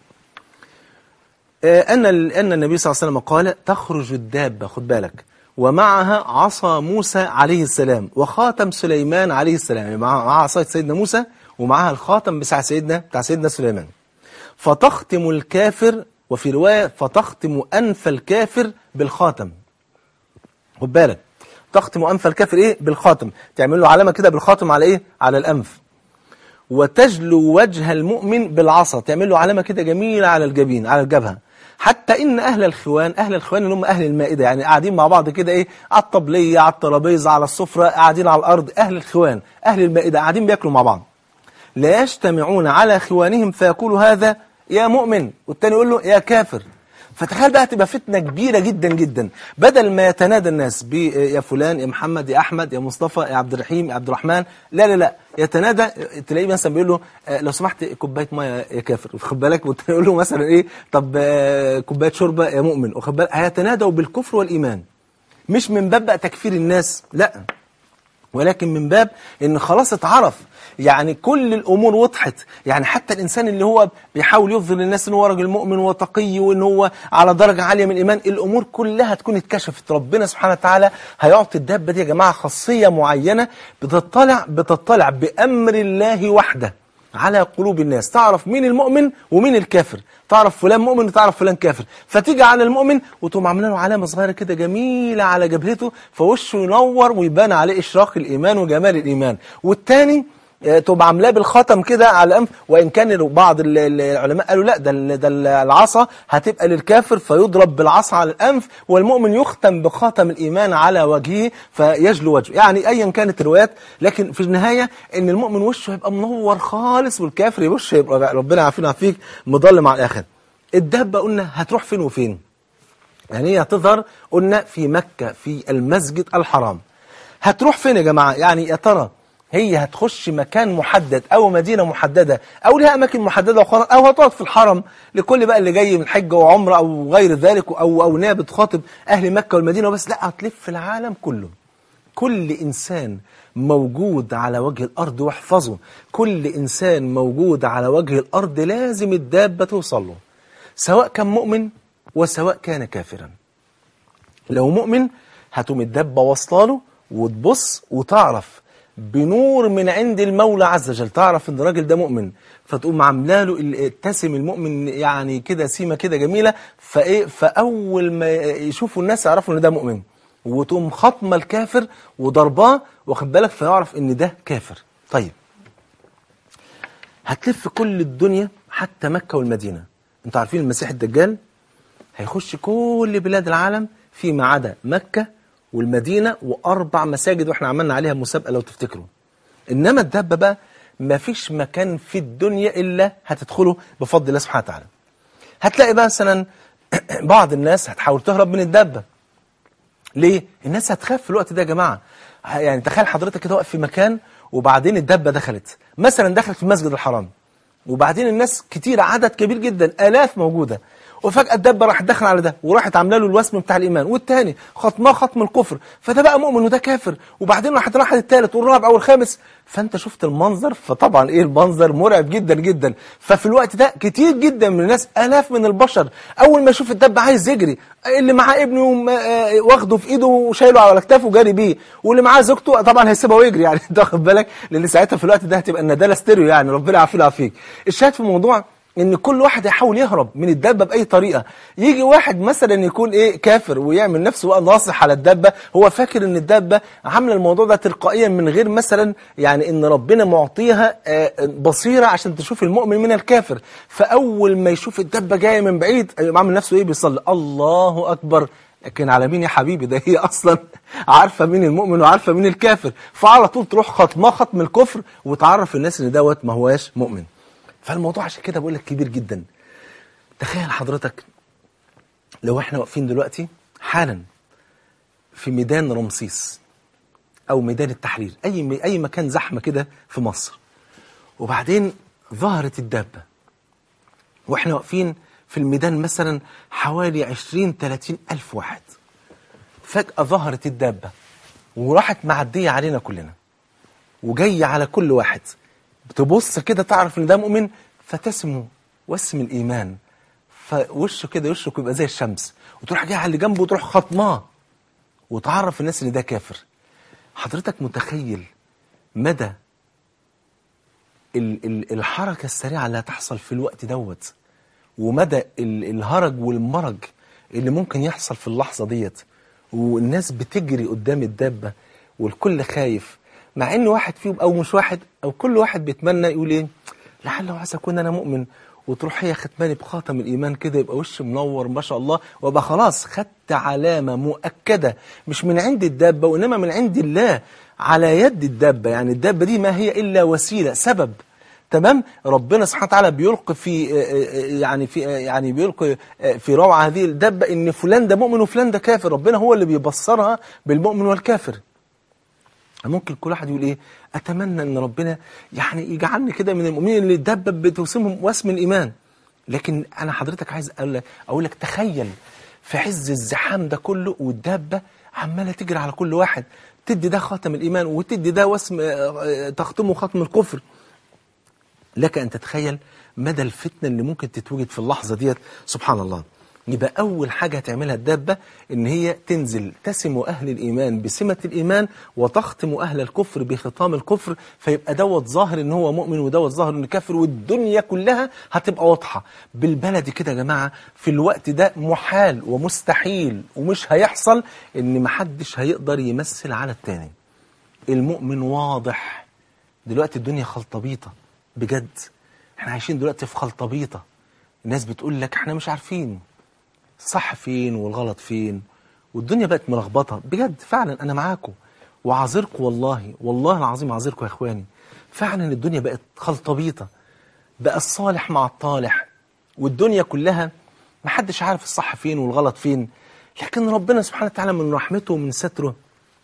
أن أن النبي صلى الله عليه وسلم قال تخرج الدابة خد بالك ومعها عصا موسى عليه السلام وخاتم سليمان عليه السلام يعني معها عصاية سيدنا موسى ومعها الخاتم بتاع سيدنا بتاع سيدنا سليمان فتختم الكافر وفي رواية فتختم أنف الكافر بالخاتم خد بالك تختم انف الكافر ايه بالخاتم تعمل له علامه كده بالخاتم على ايه على الانف وتجلو وجه المؤمن بالعصا تعمل له علامه كده جميله على الجبين على الجبهه حتى ان اهل الخوان اهل الخوان اللي هم اهل المائده يعني قاعدين مع بعض كده ايه على الطبليه على الترابيزه على السفره قاعدين على الارض اهل الخوان اهل المائده قاعدين بياكلوا مع بعض لا يجتمعون على خوانهم فيقول هذا يا مؤمن والتاني يقول له يا كافر فتخيل بقى تبقى فتنة كبيرة جدا جدا بدل ما يتنادى الناس ب يا فلان يا محمد يا أحمد يا مصطفى يا عبد الرحيم يا عبد الرحمن لا لا لا يتنادى تلاقيه مثلا بيقول له آه، لو سمحت كوباية مية يا كافر واخد بالك والتاني يقول له مثلا إيه طب آه، كوباية شوربة يا مؤمن واخد بالك هيتنادوا بالكفر والإيمان مش من باب بقى تكفير الناس لا ولكن من باب ان خلاص اتعرف يعني كل الامور وضحت يعني حتى الانسان اللي هو بيحاول يظهر للناس ان هو راجل مؤمن وتقي وان هو على درجه عاليه من الايمان الامور كلها تكون اتكشفت ربنا سبحانه وتعالى هيعطي الدابه دي يا جماعه خاصيه معينه بتطلع بتطلع بامر الله وحده على قلوب الناس تعرف مين المؤمن ومين الكافر تعرف فلان مؤمن وتعرف فلان كافر فتيجي على المؤمن وتقوم عامله له علامه صغيره كده جميله على جبهته فوشه ينور ويبان عليه اشراق الايمان وجمال الايمان والتاني آه، تبقى عاملاه بالختم كده على الانف وان كان بعض ال- ال- العلماء قالوا لا ده ال- ده ال- العصا هتبقى للكافر فيضرب بالعصا على الانف والمؤمن يختم بخاتم الايمان على وجهه فيجلو وجهه يعني ايا كانت الروايات لكن في النهايه ان المؤمن وشه هيبقى منور خالص والكافر وشه يبقى ربنا يعافينا ويعافيك مظلم على الاخر الدابه قلنا هتروح فين وفين يعني هي هتظهر قلنا في مكة في المسجد الحرام هتروح فين يا جماعة يعني يا ترى هي هتخش مكان محدد أو مدينة محددة أو لها أماكن محددة وخلاص أو هتقعد في الحرم لكل بقى اللي جاي من حجة وعمرة أو غير ذلك أو أو نية بتخاطب أهل مكة والمدينة وبس لا هتلف العالم كله كل إنسان موجود على وجه الأرض واحفظه كل إنسان موجود على وجه الأرض لازم الدابة توصل له سواء كان مؤمن وسواء كان كافرا لو مؤمن هتقوم الدبة واصله له وتبص وتعرف بنور من عند المولى عز وجل تعرف ان الراجل ده مؤمن فتقوم عامله له ال- ابتسم المؤمن يعني كده سيمه كده جميله فايه فاول ما يشوفوا الناس يعرفوا ان ده مؤمن وتقوم خطمه الكافر وضرباه واخد بالك فيعرف ان ده كافر طيب هتلف كل الدنيا حتى مكه والمدينه انتوا عارفين المسيح الدجال هيخش كل بلاد العالم فيما عدا مكة والمدينة وأربع مساجد وإحنا عملنا عليها مسابقة لو تفتكروا إنما الدابة بقى ما فيش مكان في الدنيا إلا هتدخله بفضل الله سبحانه وتعالى هتلاقي بقى مثلا بعض الناس هتحاول تهرب من الدابة ليه؟ الناس هتخاف في الوقت ده يا جماعة ه- يعني تخيل حضرتك كده واقف في مكان وبعدين الدابة دخلت مثلا دخلت في المسجد الحرام وبعدين الناس كتير عدد كبير جدا آلاف موجودة وفجأة الدابة راحت داخله على ده وراحت عامله له الوسم بتاع الإيمان والتاني خطماه ختم الكفر فده بقى مؤمن وده كافر وبعدين راحت راحت التالت والرابع والخامس فأنت شفت المنظر فطبعا إيه المنظر مرعب جدا جدا ففي الوقت ده كتير جدا من الناس آلاف من البشر أول ما يشوف الدب عايز يجري اللي معاه ابنه م- آه، واخده في ايده وشايله على كتافه وجاري بيه واللي معاه زوجته طبعا هيسيبها ويجري يعني انت واخد بالك لان ساعتها في الوقت ده هتبقى الندالة ستيريو يعني ربنا يعافينا ويعافيك الشاهد في الموضوع ان كل واحد يحاول يهرب من الدابه باي طريقه يجي واحد مثلا يكون ايه كافر ويعمل نفسه بقى ناصح على الدابه هو فاكر ان الدابه عامله الموضوع ده تلقائيا من غير مثلا يعني ان ربنا معطيها آه، بصيره عشان تشوف المؤمن من الكافر فاول ما يشوف الدابه جايه من بعيد يقوم عامل نفسه ايه بيصلي الله اكبر لكن على مين يا حبيبي ده هي اصلا عارفه مين المؤمن وعارفه مين الكافر فعلى طول تروح خطمه ختم الكفر وتعرف الناس ان دوت ما هواش مؤمن فالموضوع عشان كده بقول لك كبير جدا تخيل حضرتك لو احنا واقفين دلوقتي حالا في ميدان رمسيس او ميدان التحرير اي اي مكان زحمه كده في مصر وبعدين ظهرت الدابه واحنا واقفين في الميدان مثلا حوالي 20 30 الف واحد فجاه ظهرت الدابه وراحت معديه علينا كلنا وجايه على كل واحد بتبص كده تعرف ان ده مؤمن فتسمه واسم الايمان فوشه كده وشه يبقى زي الشمس وتروح جاي على اللي جنبه وتروح خطماه وتعرف الناس ان ده كافر حضرتك متخيل مدى ال ال الحركة السريعة اللي هتحصل في الوقت دوت ومدى ال الهرج والمرج اللي ممكن يحصل في اللحظة ديت والناس بتجري قدام الدابة والكل خايف مع ان واحد فيهم او مش واحد او كل واحد بيتمنى يقول ايه لعل وعسى اكون انا مؤمن وتروح هي ختماني بخاتم الايمان كده يبقى وش منور ما شاء الله وابقى خلاص خدت علامه مؤكده مش من عند الدابه وانما من عند الله على يد الدابه يعني الدابه دي ما هي الا وسيله سبب تمام ربنا سبحانه وتعالى بيلقي في يعني في يعني بيلقي في روعه هذه الدابه ان فلان ده مؤمن وفلان ده كافر ربنا هو اللي بيبصرها بالمؤمن والكافر ممكن كل واحد يقول ايه اتمنى ان ربنا يعني يجعلني كده من المؤمنين اللي الدبه بتوسمهم واسم الايمان لكن انا حضرتك عايز اقول لك اقول لك تخيل في عز الزحام ده كله والدابه عماله تجري على كل واحد تدي ده خاتم الايمان وتدي ده واسم تختمه ختم الكفر لك ان تتخيل مدى الفتنه اللي ممكن تتوجد في اللحظه ديت سبحان الله يبقى أول حاجة هتعملها الدابة إن هي تنزل تسم أهل الإيمان بسمة الإيمان وتختم أهل الكفر بختام الكفر فيبقى دوت ظاهر إن هو مؤمن ودوت ظاهر إنه كافر والدنيا كلها هتبقى واضحة بالبلدي كده يا جماعة في الوقت ده محال ومستحيل ومش هيحصل إن محدش هيقدر يمثل على التاني المؤمن واضح دلوقتي الدنيا خلطبيطة بجد احنا عايشين دلوقتي في خلطبيطة الناس بتقول لك احنا مش عارفين صح فين والغلط فين والدنيا بقت ملخبطه بجد فعلا انا معاكم وعذركم والله والله العظيم عذركم يا اخواني فعلا الدنيا بقت خلطبيطه بقى الصالح مع الطالح والدنيا كلها محدش عارف الصح فين والغلط فين لكن ربنا سبحانه وتعالى من رحمته ومن ستره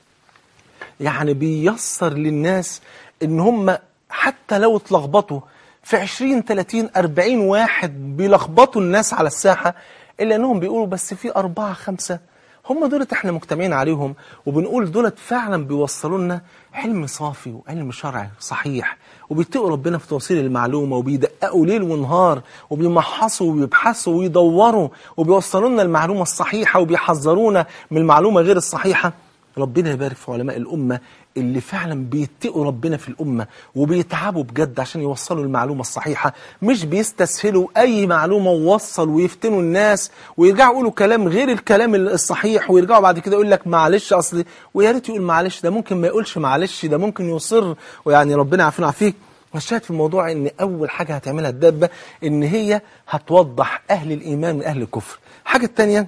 يعني بيسر للناس ان هم حتى لو اتلخبطوا في 20 30 40 واحد بيلخبطوا الناس على الساحه إلا أنهم بيقولوا بس في أربعة خمسة هم دولت احنا مجتمعين عليهم وبنقول دولت فعلا بيوصلوا لنا علم صافي وعلم شرعي صحيح وبيتقوا ربنا في توصيل المعلومة وبيدققوا ليل ونهار وبيمحصوا وبيبحثوا ويدوروا وبيوصلوا لنا المعلومة الصحيحة وبيحذرونا من المعلومة غير الصحيحة ربنا يبارك في علماء الأمة اللي فعلا بيتقوا ربنا في الأمة وبيتعبوا بجد عشان يوصلوا المعلومة الصحيحة مش بيستسهلوا أي معلومة ووصل ويفتنوا الناس ويرجعوا يقولوا كلام غير الكلام الصحيح ويرجعوا بعد كده يقول لك معلش أصلي ويا ريت يقول معلش ده ممكن ما يقولش معلش ده ممكن يصر ويعني ربنا يعافينا ويعافيك والشاهد في الموضوع ان اول حاجة هتعملها الدابة ان هي هتوضح اهل الايمان من اهل الكفر الحاجة الثانية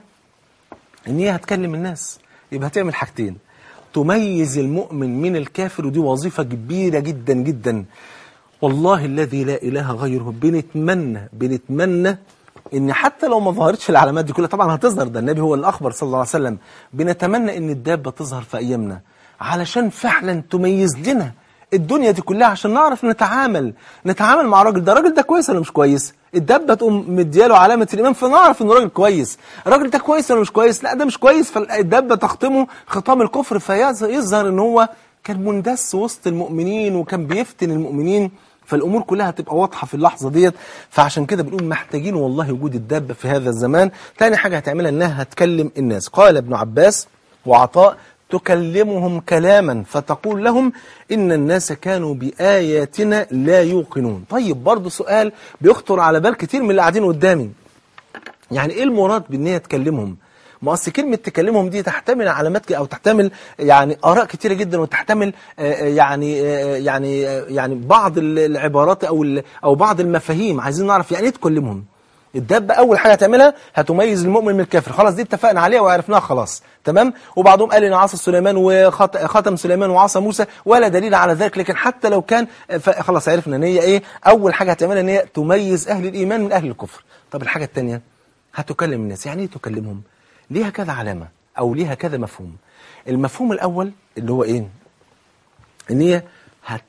ان هي هتكلم الناس يبقى هتعمل حاجتين تميز المؤمن من الكافر ودي وظيفة كبيرة جدا جدا والله الذي لا إله غيره بنتمنى بنتمنى ان حتى لو ما ظهرتش العلامات دي كلها طبعا هتظهر ده النبي هو اللي اخبر صلى الله عليه وسلم بنتمنى ان الدابة تظهر في ايامنا علشان فعلا تميز لنا الدنيا دي كلها عشان نعرف نتعامل نتعامل مع الراجل ده الراجل ده كويس ولا مش كويس الدبه تقوم مدياله علامه الايمان فنعرف انه راجل كويس الراجل ده كويس ولا مش كويس لا ده مش كويس فالدبه تختمه ختام الكفر فيظهر ان هو كان مندس وسط المؤمنين وكان بيفتن المؤمنين فالامور كلها هتبقى واضحه في اللحظه ديت فعشان كده بنقول محتاجين والله وجود الدابه في هذا الزمان ثاني حاجه هتعملها انها هتكلم الناس قال ابن عباس وعطاء تكلمهم كلاما فتقول لهم إن الناس كانوا بآياتنا لا يوقنون طيب برضه سؤال بيخطر على بال كتير من اللي قاعدين قدامي يعني إيه المراد بإن هي تكلمهم ما أصل كلمة تكلمهم دي تحتمل علامات أو تحتمل يعني آراء كتيرة جدا وتحتمل يعني يعني يعني بعض العبارات أو أو بعض المفاهيم عايزين نعرف يعني إيه تكلمهم الدابة أول حاجة هتعملها هتميز المؤمن من الكافر خلاص دي اتفقنا عليها وعرفناها خلاص تمام وبعضهم قال إن عصا سليمان وختم سليمان وعصا موسى ولا دليل على ذلك لكن حتى لو كان خلاص عرفنا إن هي إيه أول حاجة هتعملها إن هي تميز أهل الإيمان من أهل الكفر طب الحاجة الثانية هتكلم الناس يعني إيه تكلمهم ليها كذا علامة أو ليها كذا مفهوم المفهوم الأول اللي هو إيه إن هي هت...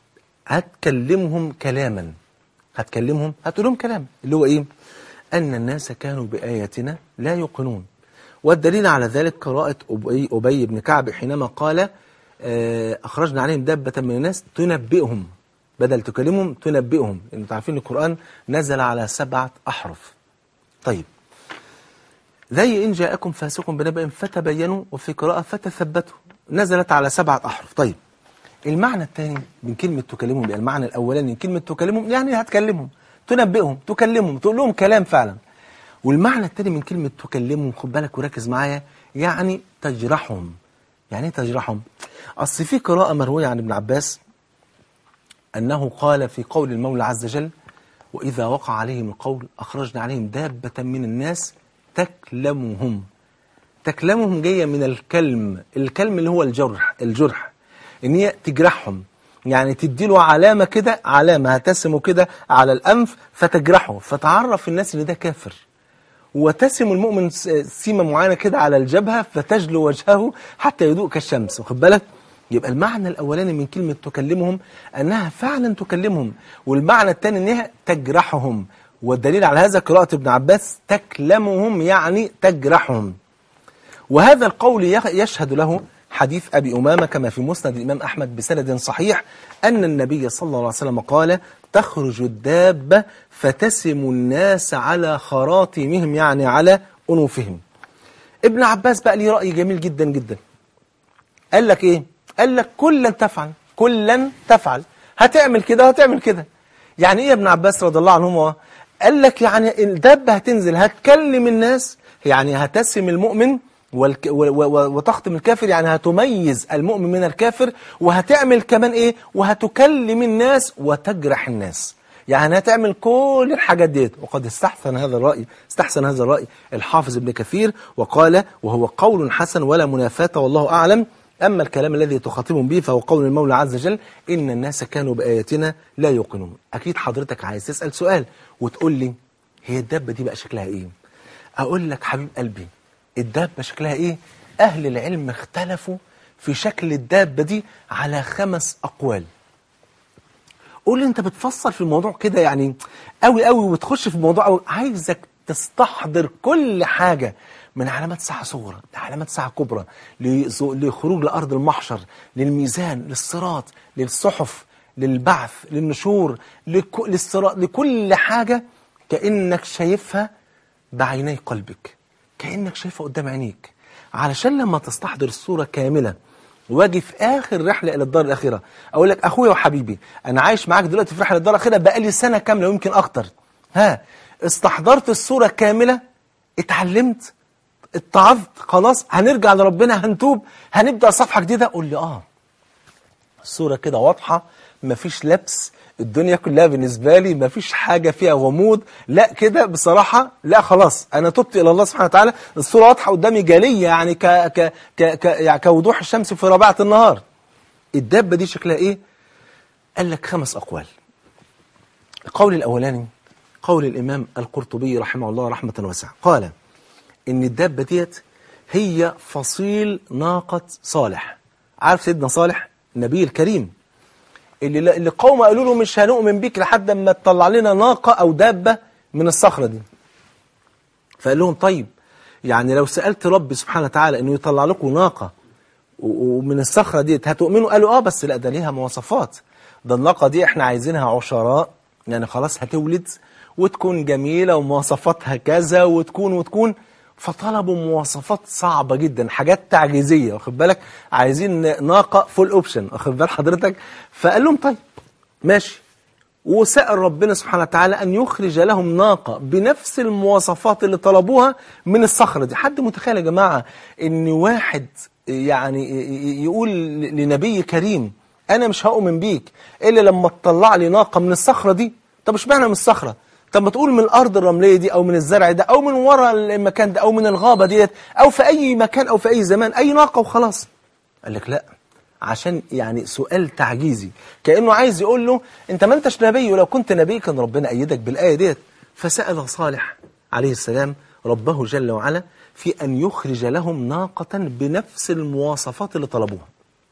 هتكلمهم كلاما هتكلمهم هتقول لهم كلام اللي هو إيه أن الناس كانوا بآياتنا لا يوقنون والدليل على ذلك قراءة أبي, أبي بن كعب حينما قال أخرجنا عليهم دابة من الناس تنبئهم بدل تكلمهم تنبئهم لأنه تعرفين القرآن نزل على سبعة أحرف طيب زي إن جاءكم فاسق بنبأ فتبينوا وفي قراءة فتثبتوا نزلت على سبعة أحرف طيب المعنى الثاني من كلمة تكلمهم المعنى الأولاني من كلمة تكلمهم يعني هتكلمهم تنبئهم تكلمهم تقول لهم كلام فعلا والمعنى الثاني من كلمة تكلمهم خد بالك وركز معايا يعني تجرحهم يعني ايه تجرحهم أصل في قراءة مروية عن ابن عباس أنه قال في قول المولى عز وجل وإذا وقع عليهم القول أخرجنا عليهم دابة من الناس تكلمهم تكلمهم جاية من الكلم الكلم اللي هو الجرح الجرح إن هي تجرحهم يعني تدي له علامة كده علامة هتسمه كده على الأنف فتجرحه فتعرف الناس إن ده كافر وتسم المؤمن س- سيمة معينة كده على الجبهة فتجلو وجهه حتى يدوء كالشمس واخد بالك يبقى المعنى الأولاني من كلمة تكلمهم أنها فعلا تكلمهم والمعنى الثاني أنها تجرحهم والدليل على هذا قراءة ابن عباس تكلمهم يعني تجرحهم وهذا القول يخ- يشهد له حديث أبي أمامة كما في مسند الإمام أحمد بسند صحيح أن النبي صلى الله عليه وسلم قال تخرج الدابة فتسم الناس على خراطيمهم يعني على أنوفهم ابن عباس بقى ليه رأي جميل جدا جدا قال لك إيه؟ قال لك كلا تفعل كلا تفعل هتعمل كده هتعمل كده يعني إيه يا ابن عباس رضي الله عنهما قال لك يعني الدابة هتنزل هتكلم الناس يعني هتسم المؤمن والك و و و وتختم الكافر يعني هتميز المؤمن من الكافر وهتعمل كمان ايه وهتكلم الناس وتجرح الناس يعني هتعمل كل الحاجات ديت وقد استحسن هذا الرأي استحسن هذا الرأي الحافظ ابن كثير وقال وهو قول حسن ولا منافاة والله أعلم أما الكلام الذي تخاطبهم به فهو قول المولى عز وجل إن الناس كانوا بآياتنا لا يوقنون أكيد حضرتك عايز تسأل سؤال وتقول لي هي الدابة دي بقى شكلها إيه أقول لك حبيب قلبي الدابة شكلها إيه أهل العلم اختلفوا في شكل الدابة دي على خمس أقوال قول لي انت بتفصل في الموضوع كده يعني قوي قوي وتخش في الموضوع قوي عايزك تستحضر كل حاجة من علامات ساعة صغرى لعلامات ساعة كبرى لز- لخروج لأرض المحشر للميزان للصراط للصحف للبعث للنشور لك- للصراط لكل حاجة كأنك شايفها بعيني قلبك كأنك شايفها قدام عينيك علشان لما تستحضر الصورة كاملة واجي في اخر رحله الى الدار الاخره اقول لك اخويا وحبيبي انا عايش معاك دلوقتي في رحله الدار الاخره بقالي سنه كامله ويمكن اكتر ها استحضرت الصوره كامله اتعلمت اتعظت خلاص هنرجع لربنا هنتوب هنبدا صفحه جديده قول لي اه الصورة كده واضحة مفيش لبس الدنيا كلها بالنسبة لي مفيش حاجة فيها غموض لا كده بصراحة لا خلاص أنا تبت إلى الله سبحانه وتعالى الصورة واضحة قدامي جالية يعني ك ك ك ك يعني كوضوح الشمس في رباعة النهار الدابة دي شكلها إيه؟ قال لك خمس أقوال القول الأولاني قول الإمام القرطبي رحمه الله رحمة واسعة قال إن الدابة ديت هي فصيل ناقة صالح عارف سيدنا صالح النبي الكريم اللي اللي قوم قالوا له مش هنؤمن بيك لحد ما تطلع لنا ناقة أو دابة من الصخرة دي فقال لهم طيب يعني لو سألت ربي سبحانه وتعالى إنه يطلع لكم ناقة و- ومن الصخرة دي هتؤمنوا قالوا اه بس لا ده ليها مواصفات ده الناقة دي احنا عايزينها عشراء يعني خلاص هتولد وتكون جميلة ومواصفاتها كذا وتكون وتكون فطلبوا مواصفات صعبة جدا حاجات تعجيزية واخد بالك عايزين ناقة فول اوبشن واخد بال حضرتك فقال لهم طيب ماشي وسأل ربنا سبحانه وتعالى أن يخرج لهم ناقة بنفس المواصفات اللي طلبوها من الصخرة دي حد متخيل يا جماعة أن واحد يعني يقول لنبي كريم أنا مش هؤمن بيك إلا لما تطلع لي ناقة من الصخرة دي طب اشمعنى من الصخرة طب ما تقول من الأرض الرملية دي أو من الزرع ده أو من وراء المكان ده أو من الغابة ديت أو في أي مكان أو في أي زمان أي ناقة وخلاص قال لك لا عشان يعني سؤال تعجيزي كأنه عايز يقول له انت ما انتش نبي ولو كنت نبي كان ربنا أيدك بالآية ديت فسأل صالح عليه السلام ربه جل وعلا في أن يخرج لهم ناقة بنفس المواصفات اللي طلبوها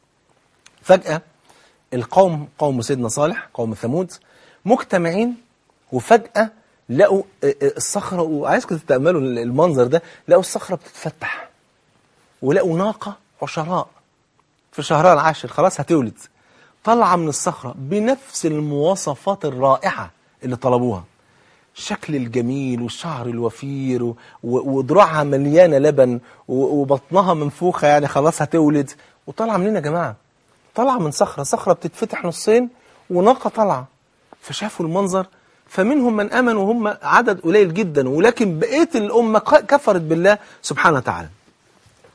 فجأة القوم قوم سيدنا صالح قوم ثمود مجتمعين وفجأة لقوا الصخرة وعايزكم تتأملوا المنظر ده لقوا الصخرة بتتفتح ولقوا ناقة عشراء في شهرها العاشر خلاص هتولد طالعة من الصخرة بنفس المواصفات الرائعة اللي طلبوها الشكل الجميل والشعر الوفير و- و- وذراعها مليانة لبن و- وبطنها منفوخة يعني خلاص هتولد وطالعة منين يا جماعة طالعة من صخرة صخرة بتتفتح نصين وناقة طالعة فشافوا المنظر فمنهم من آمن وهم عدد قليل جدا ولكن بقية الأمة ك- كفرت بالله سبحانه وتعالى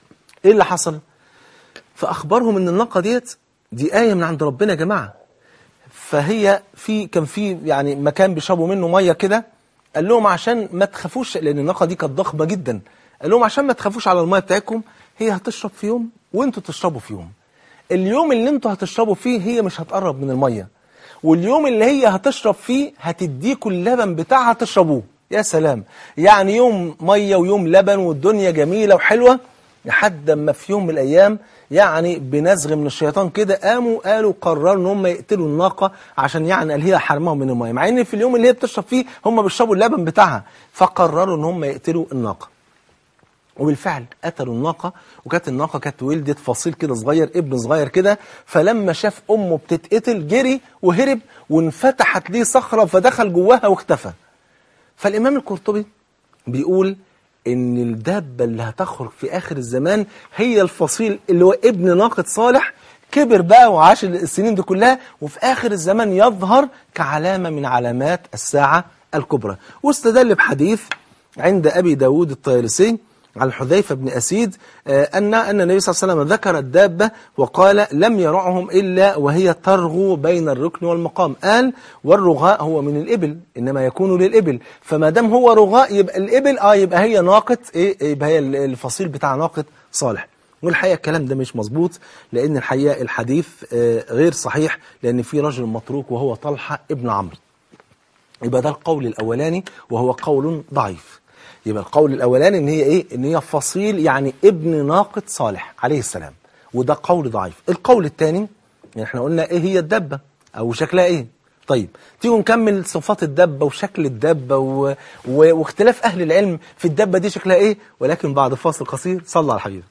ايه اللي حصل فاخبرهم ان الناقه ديت دي ايه من عند ربنا يا جماعه فهي في كان في يعني مكان بيشربوا منه ميه كده قال لهم عشان ما تخافوش لان الناقه دي كانت ضخمه جدا قال لهم عشان ما تخافوش على الميه بتاعتكم هي هتشرب في يوم وانتوا تشربوا في يوم اليوم اللي انتوا هتشربوا فيه هي مش هتقرب من الميه واليوم اللي هي هتشرب فيه هتديكوا اللبن بتاعها تشربوه يا سلام يعني يوم ميه ويوم لبن والدنيا جميله وحلوه لحد ما في يوم من الايام يعني بنزغ من الشيطان كده قاموا قالوا قرروا ان هم يقتلوا الناقه عشان يعني قال هي حرمهم من الميه مع ان في اليوم اللي هي بتشرب فيه هم بيشربوا اللبن بتاعها فقرروا ان هم يقتلوا الناقه وبالفعل قتلوا الناقة وكانت الناقة كانت ولدت فصيل كده صغير ابن صغير كده فلما شاف أمه بتتقتل جري وهرب وانفتحت ليه صخرة فدخل جواها واختفى فالإمام القرطبي بيقول إن الدابة اللي هتخرج في آخر الزمان هي الفصيل اللي هو ابن ناقة صالح كبر بقى وعاش السنين دي كلها وفي آخر الزمان يظهر كعلامة من علامات الساعة الكبرى واستدل بحديث عند أبي داود الطيالسي عن حذيفة بن أسيد أن أن النبي صلى الله عليه وسلم ذكر الدابة وقال لم يرعهم إلا وهي ترغو بين الركن والمقام قال والرغاء هو من الإبل إنما يكون للإبل فما دام هو رغاء يبقى الإبل آه يبقى هي ناقة إيه يبقى هي الفصيل بتاع ناقة صالح والحقيقة الكلام ده مش مظبوط لأن الحقيقة الحديث غير صحيح لأن في رجل متروك وهو طلحة ابن عمرو يبقى ده القول الأولاني وهو قول ضعيف يبقى القول الاولاني ان هي ايه ان هي فصيل يعني ابن ناقه صالح عليه السلام وده قول ضعيف القول الثاني يعني احنا قلنا ايه هي الدبه او شكلها ايه طيب تيجوا نكمل صفات الدبه وشكل الدبه و... و... واختلاف اهل العلم في الدبه دي شكلها ايه ولكن بعد فاصل قصير صلى على حبيبك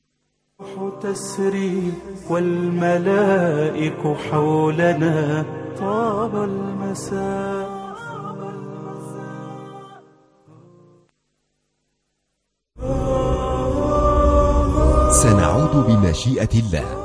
تسري والملائك حولنا طاب المساء سنعود بمشيئة الله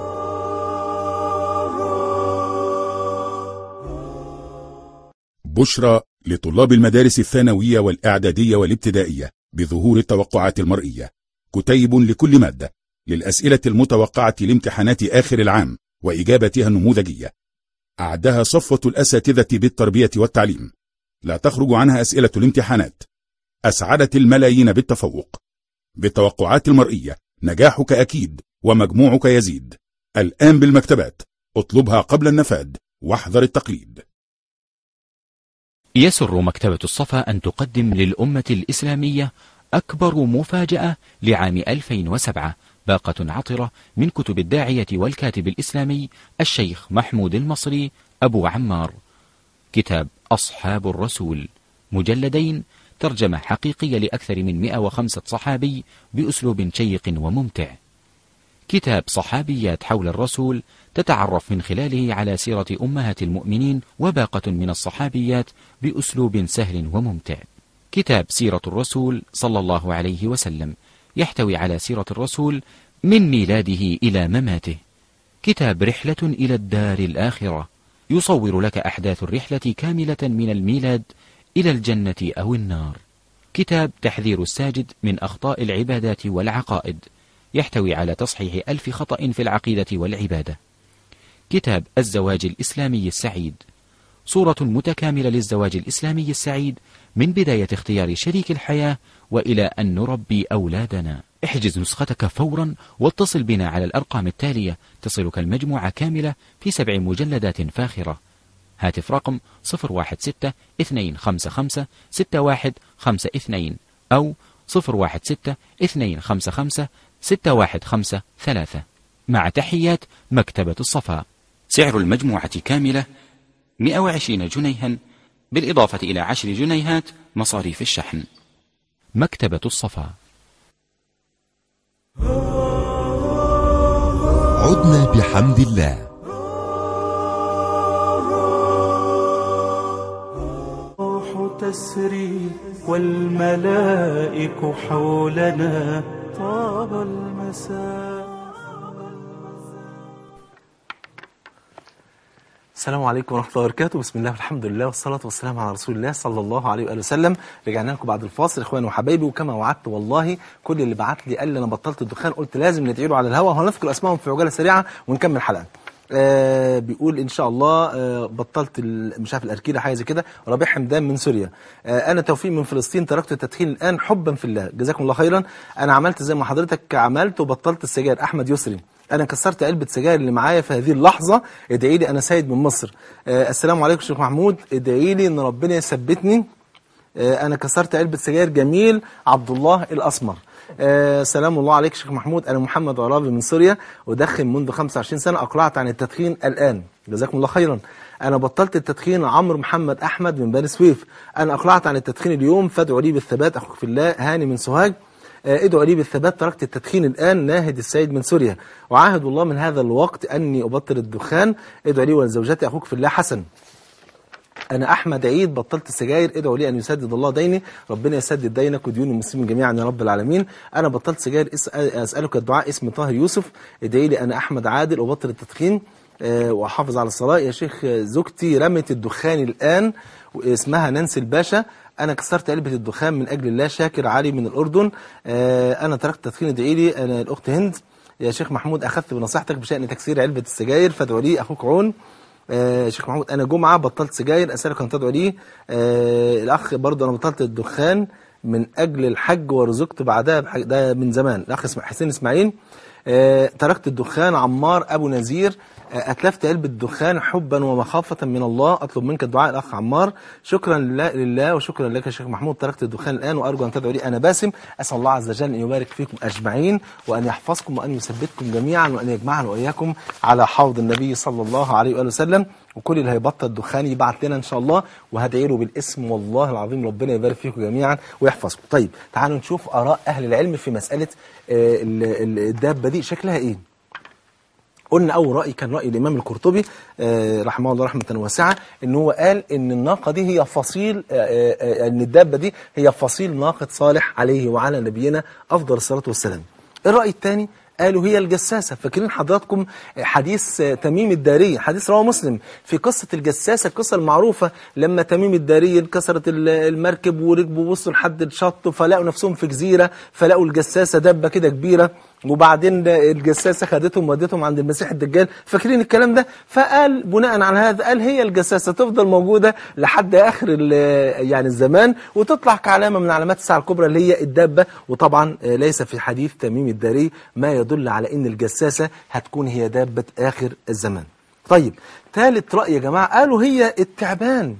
بشرى لطلاب المدارس الثانوية والإعدادية والابتدائية بظهور التوقعات المرئية كتيب لكل مادة للأسئلة المتوقعة لامتحانات آخر العام وإجابتها النموذجية أعدها صفوة الأساتذة بالتربية والتعليم لا تخرج عنها أسئلة الامتحانات أسعدت الملايين بالتفوق بالتوقعات المرئية نجاحك أكيد ومجموعك يزيد الآن بالمكتبات اطلبها قبل النفاد واحذر التقليد يسر مكتبة الصفا أن تقدم للأمة الإسلامية أكبر مفاجأة لعام 2007 باقة عطرة من كتب الداعية والكاتب الإسلامي الشيخ محمود المصري أبو عمار كتاب أصحاب الرسول مجلدين ترجمة حقيقية لأكثر من 105 صحابي بأسلوب شيق وممتع كتاب صحابيات حول الرسول تتعرف من خلاله على سيرة أمهات المؤمنين وباقة من الصحابيات بأسلوب سهل وممتع كتاب سيرة الرسول صلى الله عليه وسلم يحتوي على سيرة الرسول من ميلاده إلى مماته كتاب رحلة إلى الدار الآخرة يصور لك أحداث الرحلة كاملة من الميلاد إلى الجنة أو النار كتاب تحذير الساجد من أخطاء العبادات والعقائد يحتوي على تصحيح ألف خطأ في العقيدة والعبادة كتاب الزواج الإسلامي السعيد صورة متكاملة للزواج الإسلامي السعيد من بداية اختيار شريك الحياة وإلى أن نربي أولادنا احجز نسختك فورا واتصل بنا على الأرقام التالية تصلك المجموعة كاملة في سبع مجلدات فاخرة هاتف رقم 016 255 6152 أو 016 255 615 مع تحيات مكتبة الصفا سعر المجموعة كاملة 120 جنيها بالإضافة إلى 10 جنيهات مصاريف الشحن مكتبة الصفا عدنا بحمد الله الروح تسري والملائك حولنا طاب المساء السلام عليكم ورحمة الله وبركاته بسم الله والحمد لله والصلاة والسلام على رسول الله صلى الله عليه وآله وسلم رجعنا لكم بعد الفاصل إخواني وحبايبي وكما وعدت والله كل اللي بعت لي قال لي أنا بطلت الدخان قلت لازم ندعي له على الهواء وهنذكر أسمائهم في عجالة سريعة ونكمل الحلقة آه بيقول ان شاء الله آه بطلت ال- مش عارف الاركيده حاجه زي كده ربيع حمدان من سوريا آه انا توفيق من فلسطين تركت التدخين الان حبا في الله جزاكم الله خيرا انا عملت زي ما حضرتك عملت وبطلت السجاير احمد يسري انا كسرت علبه سجاير اللي معايا في هذه اللحظه ادعي لي انا سيد من مصر آه السلام عليكم شيخ محمود ادعي لي ان ربنا يثبتني آه، انا كسرت علبه سجاير جميل عبد الله الاسمر آه، سلام الله عليك شيخ محمود انا محمد عرابي من سوريا ودخن منذ 25 سنه اقلعت عن التدخين الان جزاكم الله خيرا انا بطلت التدخين عمرو محمد احمد من بني سويف انا اقلعت عن التدخين اليوم فادعوا لي بالثبات اخوك في الله هاني من سوهاج آه، ادعوا لي بالثبات تركت التدخين الآن ناهد السيد من سوريا وعاهد الله من هذا الوقت أني أبطل الدخان ادعوا لي ولزوجتي أخوك في الله حسن انا احمد عيد بطلت السجاير ادعوا لي ان يسدد الله ديني ربنا يسدد دينك وديون المسلمين جميعا يا رب العالمين انا بطلت سجاير اس- اسالك الدعاء اسمي طاهر يوسف ادعي لي انا احمد عادل وبطل التدخين آه، واحافظ على الصلاه يا شيخ آه، زوجتي رمت الدخان الان اسمها نانسي الباشا انا كسرت علبه الدخان من اجل الله شاكر علي من الاردن آه، انا تركت التدخين ادعي لي انا الاخت هند يا شيخ محمود اخذت بنصيحتك بشان تكسير علبه السجاير فادعوا لي اخوك عون آه شيخ محمود انا جمعه بطلت سجاير اسالك ان تدعو لي آه الاخ برضه انا بطلت الدخان من اجل الحج ورزقت بعدها بحاجة ده من زمان الاخ اسم- حسين اسماعيل آه تركت الدخان عمار ابو نزير آه اتلفت علبه الدخان حبا ومخافه من الله اطلب منك الدعاء الاخ عمار شكرا لله, لله وشكرا لك يا شيخ محمود تركت الدخان الان وارجو ان تدعو لي انا باسم اسال الله عز وجل ان يبارك فيكم اجمعين وان يحفظكم وان يثبتكم جميعا وان يجمعنا واياكم على حوض النبي صلى الله عليه واله وسلم وكل اللي هيبطل الدخان يبعت لنا ان شاء الله وهدعي له بالاسم والله العظيم ربنا يبارك فيكم جميعا ويحفظكم. طيب تعالوا نشوف اراء اهل العلم في مساله آه، ال- ال- الدابه دي شكلها ايه؟ قلنا اول راي كان راي الامام القرطبي آه، رحمه الله رحمه واسعه ان هو قال ان الناقه دي هي فصيل آه، آه، آه، ان الدابه دي هي فصيل ناقه صالح عليه وعلى نبينا افضل الصلاه والسلام. الراي الثاني قالوا هي الجساسة فاكرين حضراتكم حديث آه، تميم الداري حديث رواه مسلم في قصة الجساسة القصة المعروفة لما تميم الداري انكسرت ال- المركب وركبوا وصلوا لحد الشط فلقوا نفسهم في جزيرة فلقوا الجساسة دبة كده كبيرة وبعدين الجساسة خدتهم ودتهم عند المسيح الدجال فاكرين الكلام ده فقال بناء على هذا قال هي الجساسة تفضل موجودة لحد آخر ال- يعني الزمان وتطلع كعلامة من علامات الساعة الكبرى اللي هي الدابة وطبعا آه، ليس في حديث تميم الداري ما يدل على ان الجساسة هتكون هي دابة آخر الزمان طيب ثالث رأي يا جماعة قالوا هي التعبان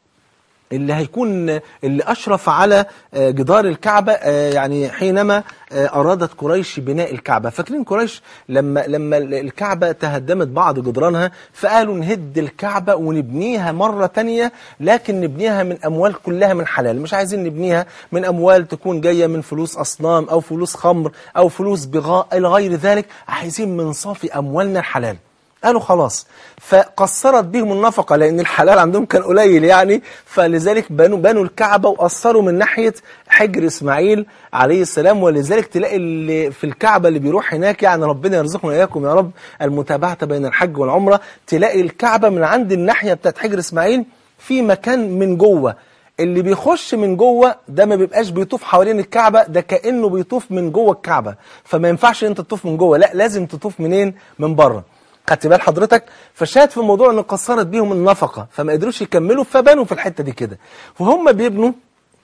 اللي هيكون اللي أشرف على آه، جدار الكعبة آه، يعني حينما آه، أرادت قريش بناء الكعبة فاكرين قريش لما لما الكعبة تهدمت بعض جدرانها فقالوا نهد الكعبة ونبنيها مرة تانية لكن نبنيها من أموال كلها من حلال مش عايزين نبنيها من أموال تكون جاية من فلوس أصنام أو فلوس خمر أو فلوس بغاء إلى غير ذلك عايزين من صافي أموالنا الحلال قالوا خلاص فقصرت بهم النفقة لأن الحلال عندهم كان قليل يعني فلذلك بنوا بنوا الكعبة وقصروا من ناحية حجر إسماعيل عليه السلام ولذلك تلاقي اللي في الكعبة اللي بيروح هناك يعني ربنا يرزقنا إياكم يا رب المتابعة بين الحج والعمرة تلاقي الكعبة من عند الناحية بتاعت حجر إسماعيل في مكان من جوه اللي بيخش من جوه ده ما بيبقاش بيطوف حوالين الكعبة ده كأنه بيطوف من جوه الكعبة فما ينفعش انت تطوف من جوه لا لازم تطوف منين من بره خدت بال حضرتك فشاهد في الموضوع ان قصرت بيهم النفقة فما قدروش يكملوا فبنوا في الحتة دي كده وهم بيبنوا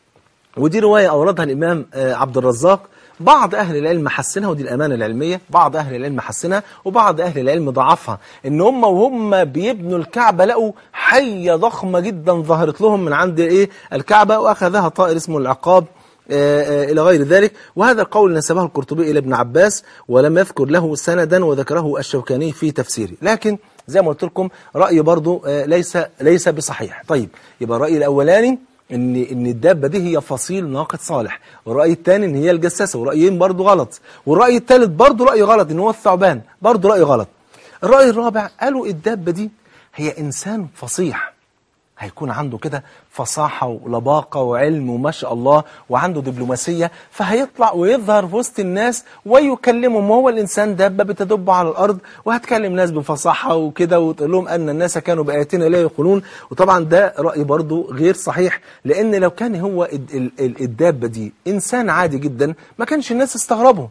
ودي رواية أوردها الإمام آه، عبد الرزاق بعض أهل العلم حسنها ودي الأمانة العلمية بعض أهل العلم حسنها وبعض أهل العلم ضعفها إن هم وهم بيبنوا الكعبة لقوا حية ضخمة جدا ظهرت لهم من عند إيه الكعبة وأخذها طائر اسمه العقاب آه، آه، إلى غير ذلك وهذا القول نسبه القرطبي إلى ابن عباس ولم يذكر له سندا وذكره الشوكاني في تفسيره لكن زي ما قلت لكم رأي برضو آه، ليس ليس بصحيح طيب يبقى الرأي الأولاني ان ان الدابه دي هي فصيل ناقه صالح والراي الثاني ان هي الجساسه ورايين برضو غلط والراي الثالث برضو راي غلط ان هو الثعبان برضو راي غلط الراي الرابع قالوا الدابه دي هي انسان فصيح هيكون عنده كده فصاحة ولباقة وعلم وما شاء الله وعنده دبلوماسية فهيطلع ويظهر في وسط الناس ويكلمهم وهو الإنسان دابة بتدب على الأرض وهتكلم ناس بفصاحة وكده وتقول لهم أن الناس كانوا بآياتنا لا يقولون وطبعا ده رأي برضو غير صحيح لأن لو كان هو ال- ال- ال- الدابة دي إنسان عادي جدا ما كانش الناس استغربوا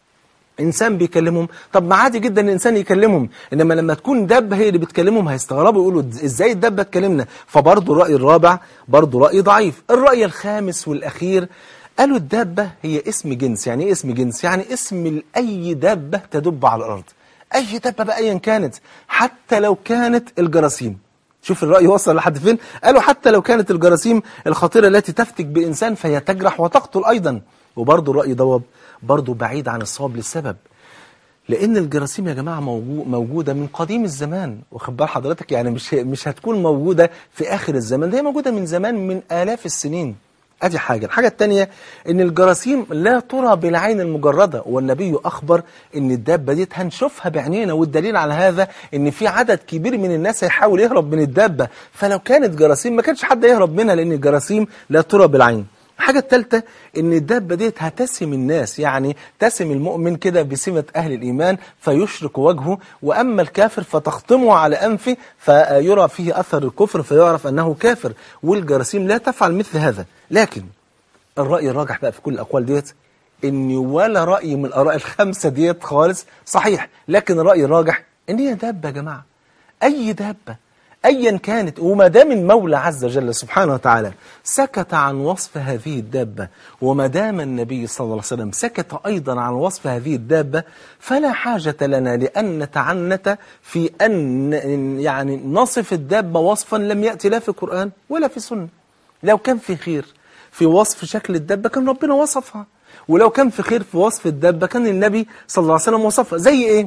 انسان بيكلمهم طب ما عادي جدا الانسان يكلمهم انما لما تكون دابه هي اللي بتكلمهم هيستغربوا يقولوا ازاي الدابه تكلمنا فبرضه الراي الرابع برضه راي ضعيف الراي الخامس والاخير قالوا الدابه هي اسم جنس يعني ايه اسم جنس يعني اسم لاي دابه تدب على الارض اي دابه بقى ايا كانت حتى لو كانت الجراثيم شوف الرأي وصل لحد فين قالوا حتى لو كانت الجراثيم الخطيرة التي تفتك بإنسان فهي تجرح وتقتل أيضا وبرضه الرأي دوب برضه بعيد عن الصواب للسبب لأن الجراثيم يا جماعة موجو- موجودة من قديم الزمان واخد بال حضرتك يعني مش مش هتكون موجودة في آخر الزمان ده هي موجودة من زمان من آلاف السنين ادي حاجة الحاجة التانية ان الجراثيم لا ترى بالعين المجردة والنبي اخبر ان الدابة دي هنشوفها بعينينا والدليل على هذا ان في عدد كبير من الناس هيحاول يهرب من الدابة فلو كانت جراثيم ما كانش حد يهرب منها لان الجراثيم لا ترى بالعين الحاجة الثالثة ان الدابة ديت هتسم الناس يعني تسم المؤمن كده بسمة اهل الايمان فيشرق وجهه واما الكافر فتخطمه على انفه فيرى فيه اثر الكفر فيعرف انه كافر والجراثيم لا تفعل مثل هذا لكن الرأي الراجح بقى في كل الأقوال ديت إن ولا رأي من الآراء الخمسة ديت خالص صحيح لكن الرأي الراجح إن هي دابة يا جماعة أي دابة أيا كانت وما دام المولى عز وجل سبحانه وتعالى سكت عن وصف هذه الدابة وما دام النبي صلى الله عليه وسلم سكت أيضا عن وصف هذه الدابة فلا حاجة لنا لأن نتعنت في أن يعني نصف الدابة وصفا لم يأتي لا في القرآن ولا في السنة لو كان في خير في وصف شكل الدابة كان ربنا وصفها ولو كان في خير في وصف الدابة كان النبي صلى الله عليه وسلم وصفها زي ايه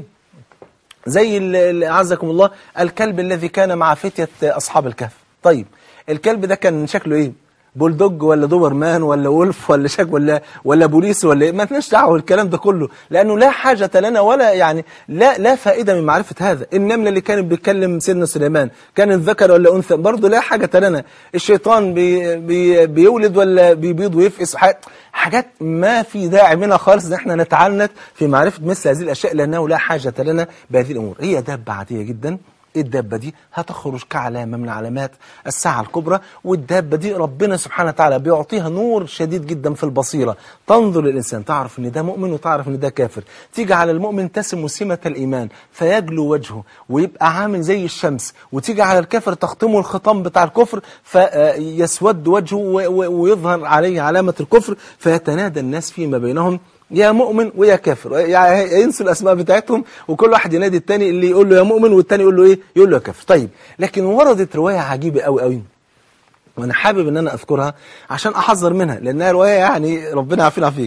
زي ال- ال- عزكم الله الكلب الذي كان مع فتية أصحاب الكهف طيب الكلب ده كان شكله ايه بولدوج ولا دوبرمان ولا وولف ولا شك ولا ولا بوليس ولا ايه ما لناش دعوه الكلام ده كله لانه لا حاجه لنا ولا يعني لا لا فائده من معرفه هذا النمله اللي كانت بتكلم سيدنا سليمان كانت ذكر ولا انثى برضه لا حاجه لنا الشيطان بي بي بيولد ولا بيبيض ويفقس ح- حاجات ما في داعي منها خالص ان احنا نتعنت في معرفه مثل هذه الاشياء لانه لا حاجه لنا بهذه الامور هي دابه عاديه جدا الدابة دي هتخرج كعلامة من علامات الساعة الكبرى والدابة دي ربنا سبحانه وتعالى بيعطيها نور شديد جدا في البصيرة تنظر للإنسان تعرف ان ده مؤمن وتعرف ان ده كافر تيجي على المؤمن تسم سمة الإيمان فيجلو وجهه ويبقى عامل زي الشمس وتيجي على الكافر تختمه الخطام بتاع الكفر فيسود وجهه و- و- ويظهر عليه علامة الكفر فيتنادى الناس فيما بينهم يا مؤمن ويا كافر يعني ينسوا الاسماء بتاعتهم وكل واحد ينادي التاني اللي يقول له يا مؤمن والتاني يقول له ايه يقول له يا كافر طيب لكن وردت روايه عجيبه قوي قوي وانا حابب ان انا اذكرها عشان احذر منها لانها روايه يعني ربنا يعافينا فيك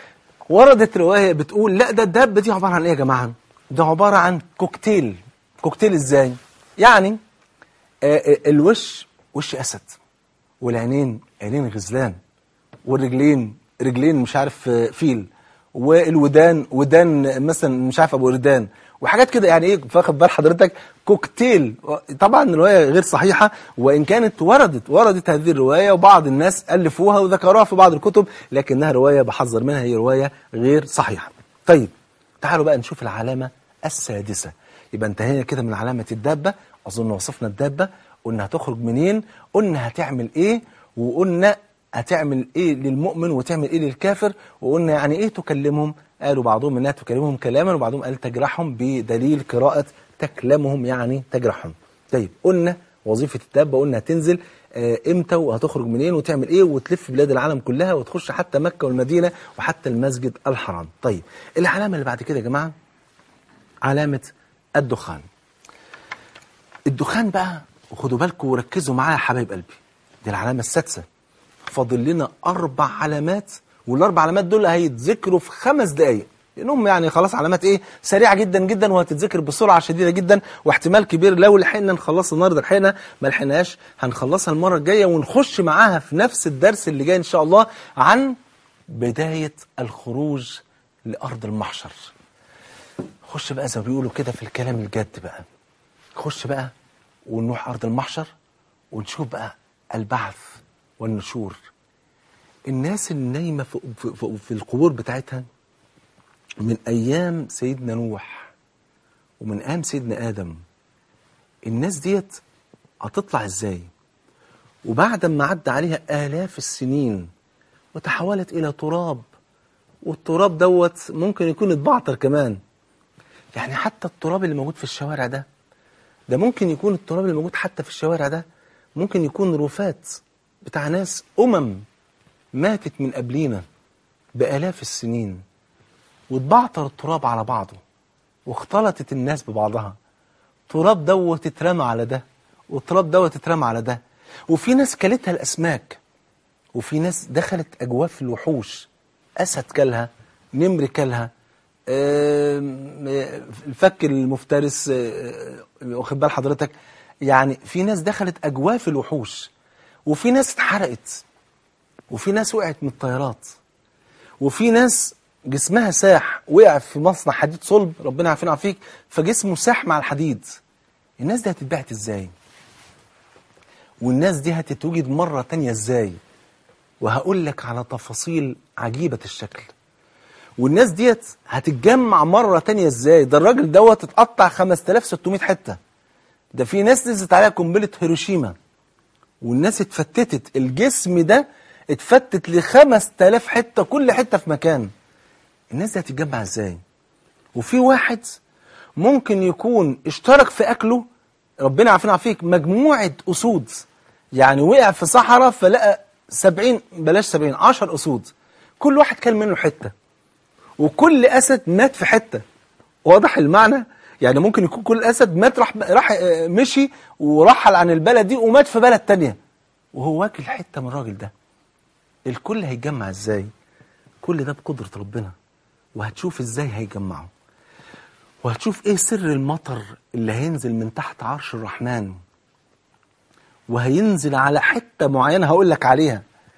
وردت روايه بتقول لا ده الدابه دي عباره عن ايه يا جماعه ده عباره عن كوكتيل كوكتيل ازاي يعني آه، آه، الوش وش اسد والعينين عينين غزلان والرجلين رجلين مش عارف آه، فيل والودان ودان مثلا مش عارف ابو وردان وحاجات كده يعني ايه فاخد بال حضرتك كوكتيل طبعا الروايه غير صحيحه وان كانت وردت وردت هذه الروايه وبعض الناس الفوها وذكروها في بعض الكتب لكنها روايه بحذر منها هي روايه غير صحيحه طيب تعالوا بقى نشوف العلامه السادسه يبقى انتهينا كده من علامه الدابه اظن وصفنا الدابه قلنا هتخرج منين قلنا هتعمل ايه وقلنا هتعمل ايه للمؤمن وتعمل ايه للكافر وقلنا يعني ايه تكلمهم قالوا بعضهم انها تكلمهم كلاما وبعضهم قال تجرحهم بدليل قراءة تكلمهم يعني تجرحهم طيب قلنا وظيفة الدابة قلنا هتنزل آه، امتى وهتخرج منين وتعمل ايه وتلف بلاد العالم كلها وتخش حتى مكة والمدينة وحتى المسجد الحرام طيب العلامة اللي بعد كده يا جماعة علامة الدخان الدخان بقى وخدوا بالكم وركزوا معايا يا حبايب قلبي دي العلامة السادسة فاضل لنا أربع علامات والأربع علامات دول هيتذكروا في خمس دقايق لأنهم يعني خلاص علامات إيه سريعة جدا جدا وهتتذكر بسرعة شديدة جدا واحتمال كبير لو لحقنا نخلصها النهارده لحقنا ما لحقناش هنخلصها المرة الجاية ونخش معاها في نفس الدرس اللي جاي إن شاء الله عن بداية الخروج لأرض المحشر خش بقى زي ما بيقولوا كده في الكلام الجد بقى خش بقى ونروح أرض المحشر ونشوف بقى البعث والنشور الناس اللي نايمة في, في, في, في القبور بتاعتها من أيام سيدنا نوح ومن أيام سيدنا آدم الناس ديت هتطلع إزاي وبعد ما عدى عليها آلاف السنين وتحولت إلى تراب والتراب دوت ممكن يكون اتبعتر كمان يعني حتى التراب اللي موجود في الشوارع ده ده ممكن يكون التراب اللي موجود حتى في الشوارع ده ممكن يكون رفات بتاع ناس أمم ماتت من قبلينا بآلاف السنين واتبعتر التراب على بعضه واختلطت الناس ببعضها تراب دوت اترمى على ده والتراب دوت اترمى على ده وفي ناس كلتها الأسماك وفي ناس دخلت أجواف الوحوش أسد كلها نمر كلها آم، آه، الفك المفترس آه، واخد بال حضرتك يعني في ناس دخلت أجواف الوحوش وفي ناس اتحرقت وفي ناس وقعت من الطيارات وفي ناس جسمها ساح وقع في مصنع حديد صلب ربنا يعافينا ويعافيك فجسمه ساح مع الحديد الناس دي هتتبعت ازاي والناس دي هتتوجد مرة تانية ازاي وهقول لك على تفاصيل عجيبة الشكل والناس ديت هتتجمع مرة تانية ازاي ده الراجل دوت اتقطع 5600 حتة ده في ناس نزلت عليها قنبلة هيروشيما والناس اتفتتت الجسم ده اتفتت ل 5000 حتة كل حتة في مكان الناس دي هتتجمع ازاي وفي واحد ممكن يكون اشترك في اكله ربنا يعافينا فيك مجموعة اسود يعني وقع في صحراء فلقى سبعين بلاش سبعين عشر اسود كل واحد كان منه حتة وكل اسد مات في حتة واضح المعنى يعني ممكن يكون كل اسد مات راح راح آه، مشي ورحل عن البلد دي ومات في بلد تانية وهو واكل حتة من الراجل ده الكل هيتجمع ازاي كل ده بقدرة ربنا وهتشوف ازاي هيجمعوا وهتشوف ايه سر المطر اللي هينزل من تحت عرش الرحمن وهينزل على حتة معينة هقول لك عليها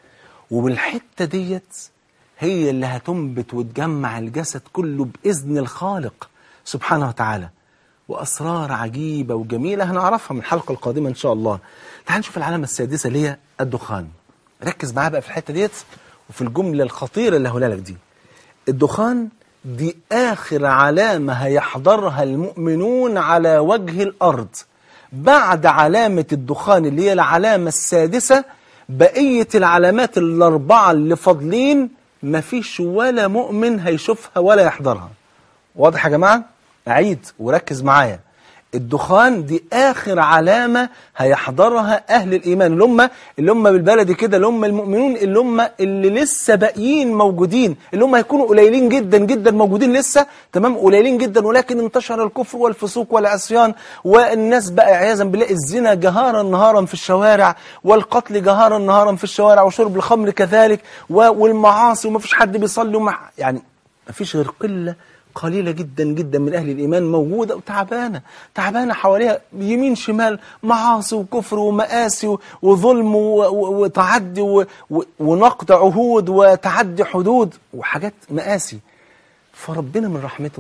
والحتة ديت هي اللي هتنبت وتجمع الجسد كله بإذن الخالق سبحانه وتعالى وأسرار عجيبة وجميلة هنعرفها من الحلقة القادمة إن شاء الله تعال نشوف العلامة السادسة اللي هي الدخان ركز معايا بقى في الحتة ديت وفي الجملة الخطيرة اللي هقولها لك دي الدخان دي آخر علامة هيحضرها المؤمنون على وجه الأرض بعد علامة الدخان اللي هي العلامة السادسة بقية العلامات الأربعة اللي فاضلين مفيش ولا مؤمن هيشوفها ولا يحضرها واضح يا جماعة؟ أعيد وركز معايا الدخان دي آخر علامة هيحضرها أهل الإيمان اللي هم اللي هم بالبلدي كده اللي هم المؤمنون اللي هم اللي لسه باقيين موجودين اللي هم هيكونوا قليلين جدا جدا موجودين لسه تمام قليلين جدا ولكن انتشر الكفر والفسوق والعصيان والناس بقى عياذا بالله الزنا جهارا نهارا في الشوارع والقتل جهارا نهارا في الشوارع وشرب الخمر كذلك و- والمعاصي وما فيش حد بيصلي ومع يعني ما فيش غير قلة قليلة جدا جدا من أهل الإيمان موجودة وتعبانة تعبانة حواليها يمين شمال معاصي وكفر ومآسي و- وظلم و- و- وتعدي و- و- ونقض عهود وتعدي حدود وحاجات مآسي فربنا من رحمته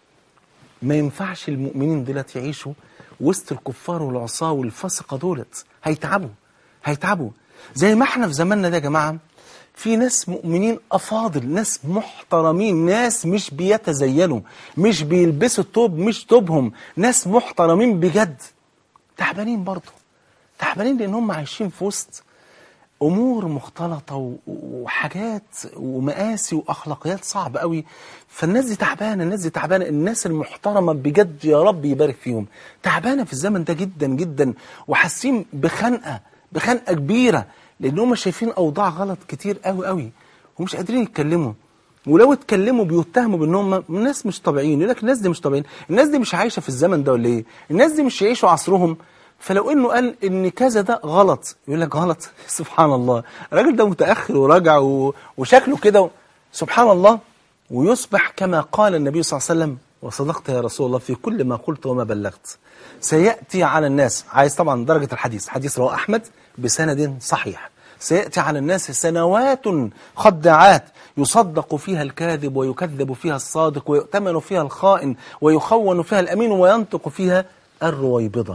ما ينفعش المؤمنين دولت يعيشوا وسط الكفار والعصاة والفسقة دولت هيتعبوا هيتعبوا زي ما احنا في زماننا ده يا جماعة في ناس مؤمنين أفاضل ناس محترمين ناس مش بيتزينوا مش بيلبسوا التوب مش توبهم ناس محترمين بجد تعبانين برضه تعبانين لأن هم عايشين في وسط امور مختلطه و- وحاجات ومآسي واخلاقيات صعبه قوي فالناس دي تعبانه الناس دي تعبانه الناس المحترمه بجد يا رب يبارك فيهم تعبانه في الزمن ده جدا جدا وحاسين بخنقه بخنقه كبيره لان هم شايفين اوضاع غلط كتير قوي قوي ومش قادرين يتكلموا ولو اتكلموا بيتهموا بانهم ناس مش طبيعيين يقول لك الناس دي مش طبيعيين الناس دي مش عايشه في الزمن ده ولا ايه الناس دي مش يعيشوا عصرهم فلو انه قال ان كذا ده غلط يقول لك غلط سبحان الله الراجل ده متاخر وراجع و... وشكله كده و... سبحان الله ويصبح كما قال النبي صلى الله عليه وسلم وصدقت يا رسول الله في كل ما قلت وما بلغت سياتي على الناس عايز طبعا درجه الحديث حديث رواه احمد بسند صحيح سيأتي على الناس سنوات خدعات يصدق فيها الكاذب ويكذب فيها الصادق ويؤتمن فيها الخائن ويخون فيها الأمين وينطق فيها الرويبضة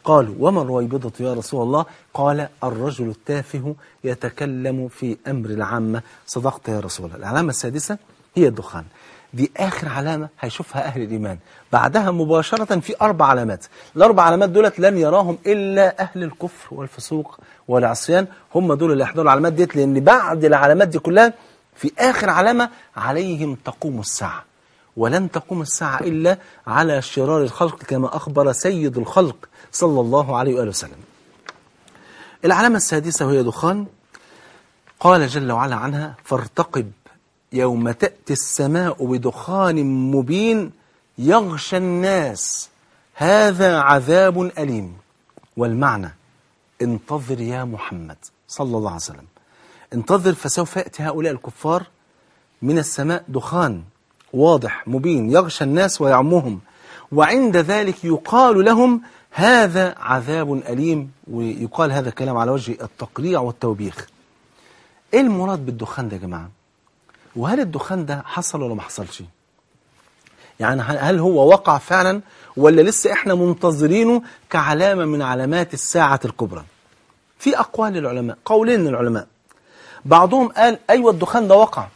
قالوا وما الرويبضة يا رسول الله قال الرجل التافه يتكلم في أمر العامة صدقت يا رسول الله العلامة السادسة هي الدخان دي آخر علامة هيشوفها أهل الإيمان بعدها مباشرة في أربع علامات الأربع علامات دولت لن يراهم إلا أهل الكفر والفسوق والعصيان هم دول اللي يحضروا العلامات ديت لأن بعد العلامات دي كلها في آخر علامة عليهم تقوم الساعة ولن تقوم الساعة إلا على شرار الخلق كما أخبر سيد الخلق صلى الله عليه وآله وسلم العلامة السادسة وهي دخان قال جل وعلا عنها فارتقب يوم تأتي السماء بدخان مبين يغشى الناس هذا عذاب أليم والمعنى انتظر يا محمد صلى الله عليه وسلم انتظر فسوف يأتي هؤلاء الكفار من السماء دخان واضح مبين يغشى الناس ويعمهم وعند ذلك يقال لهم هذا عذاب أليم ويقال هذا الكلام على وجه التقريع والتوبيخ ايه المراد بالدخان ده يا جماعة وهل الدخان ده حصل ولا ما حصلش يعني هل هو وقع فعلا ولا لسه احنا منتظرينه كعلامة من علامات الساعة الكبرى في أقوال للعلماء قولين للعلماء بعضهم قال أيوة الدخان ده وقع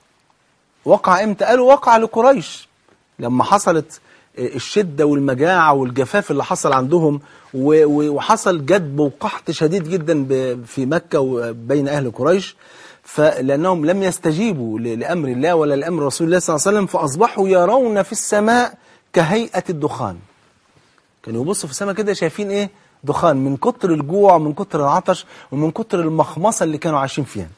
وقع امتى قالوا وقع لقريش لما حصلت الشدة والمجاعة والجفاف اللي حصل عندهم وحصل جدب وقحط شديد جدا في مكة وبين أهل قريش فلأنهم لم يستجيبوا لأمر الله ولا لأمر رسول الله صلى الله عليه وسلم فأصبحوا يرون في السماء كهيئة الدخان كانوا يبصوا في السماء كده شايفين إيه دخان من كتر الجوع ومن كتر العطش ومن كتر المخمصة اللي كانوا عايشين فيها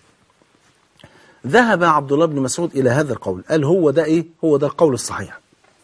ذهب عبد الله بن مسعود إلى هذا القول قال هو ده إيه هو ده القول الصحيح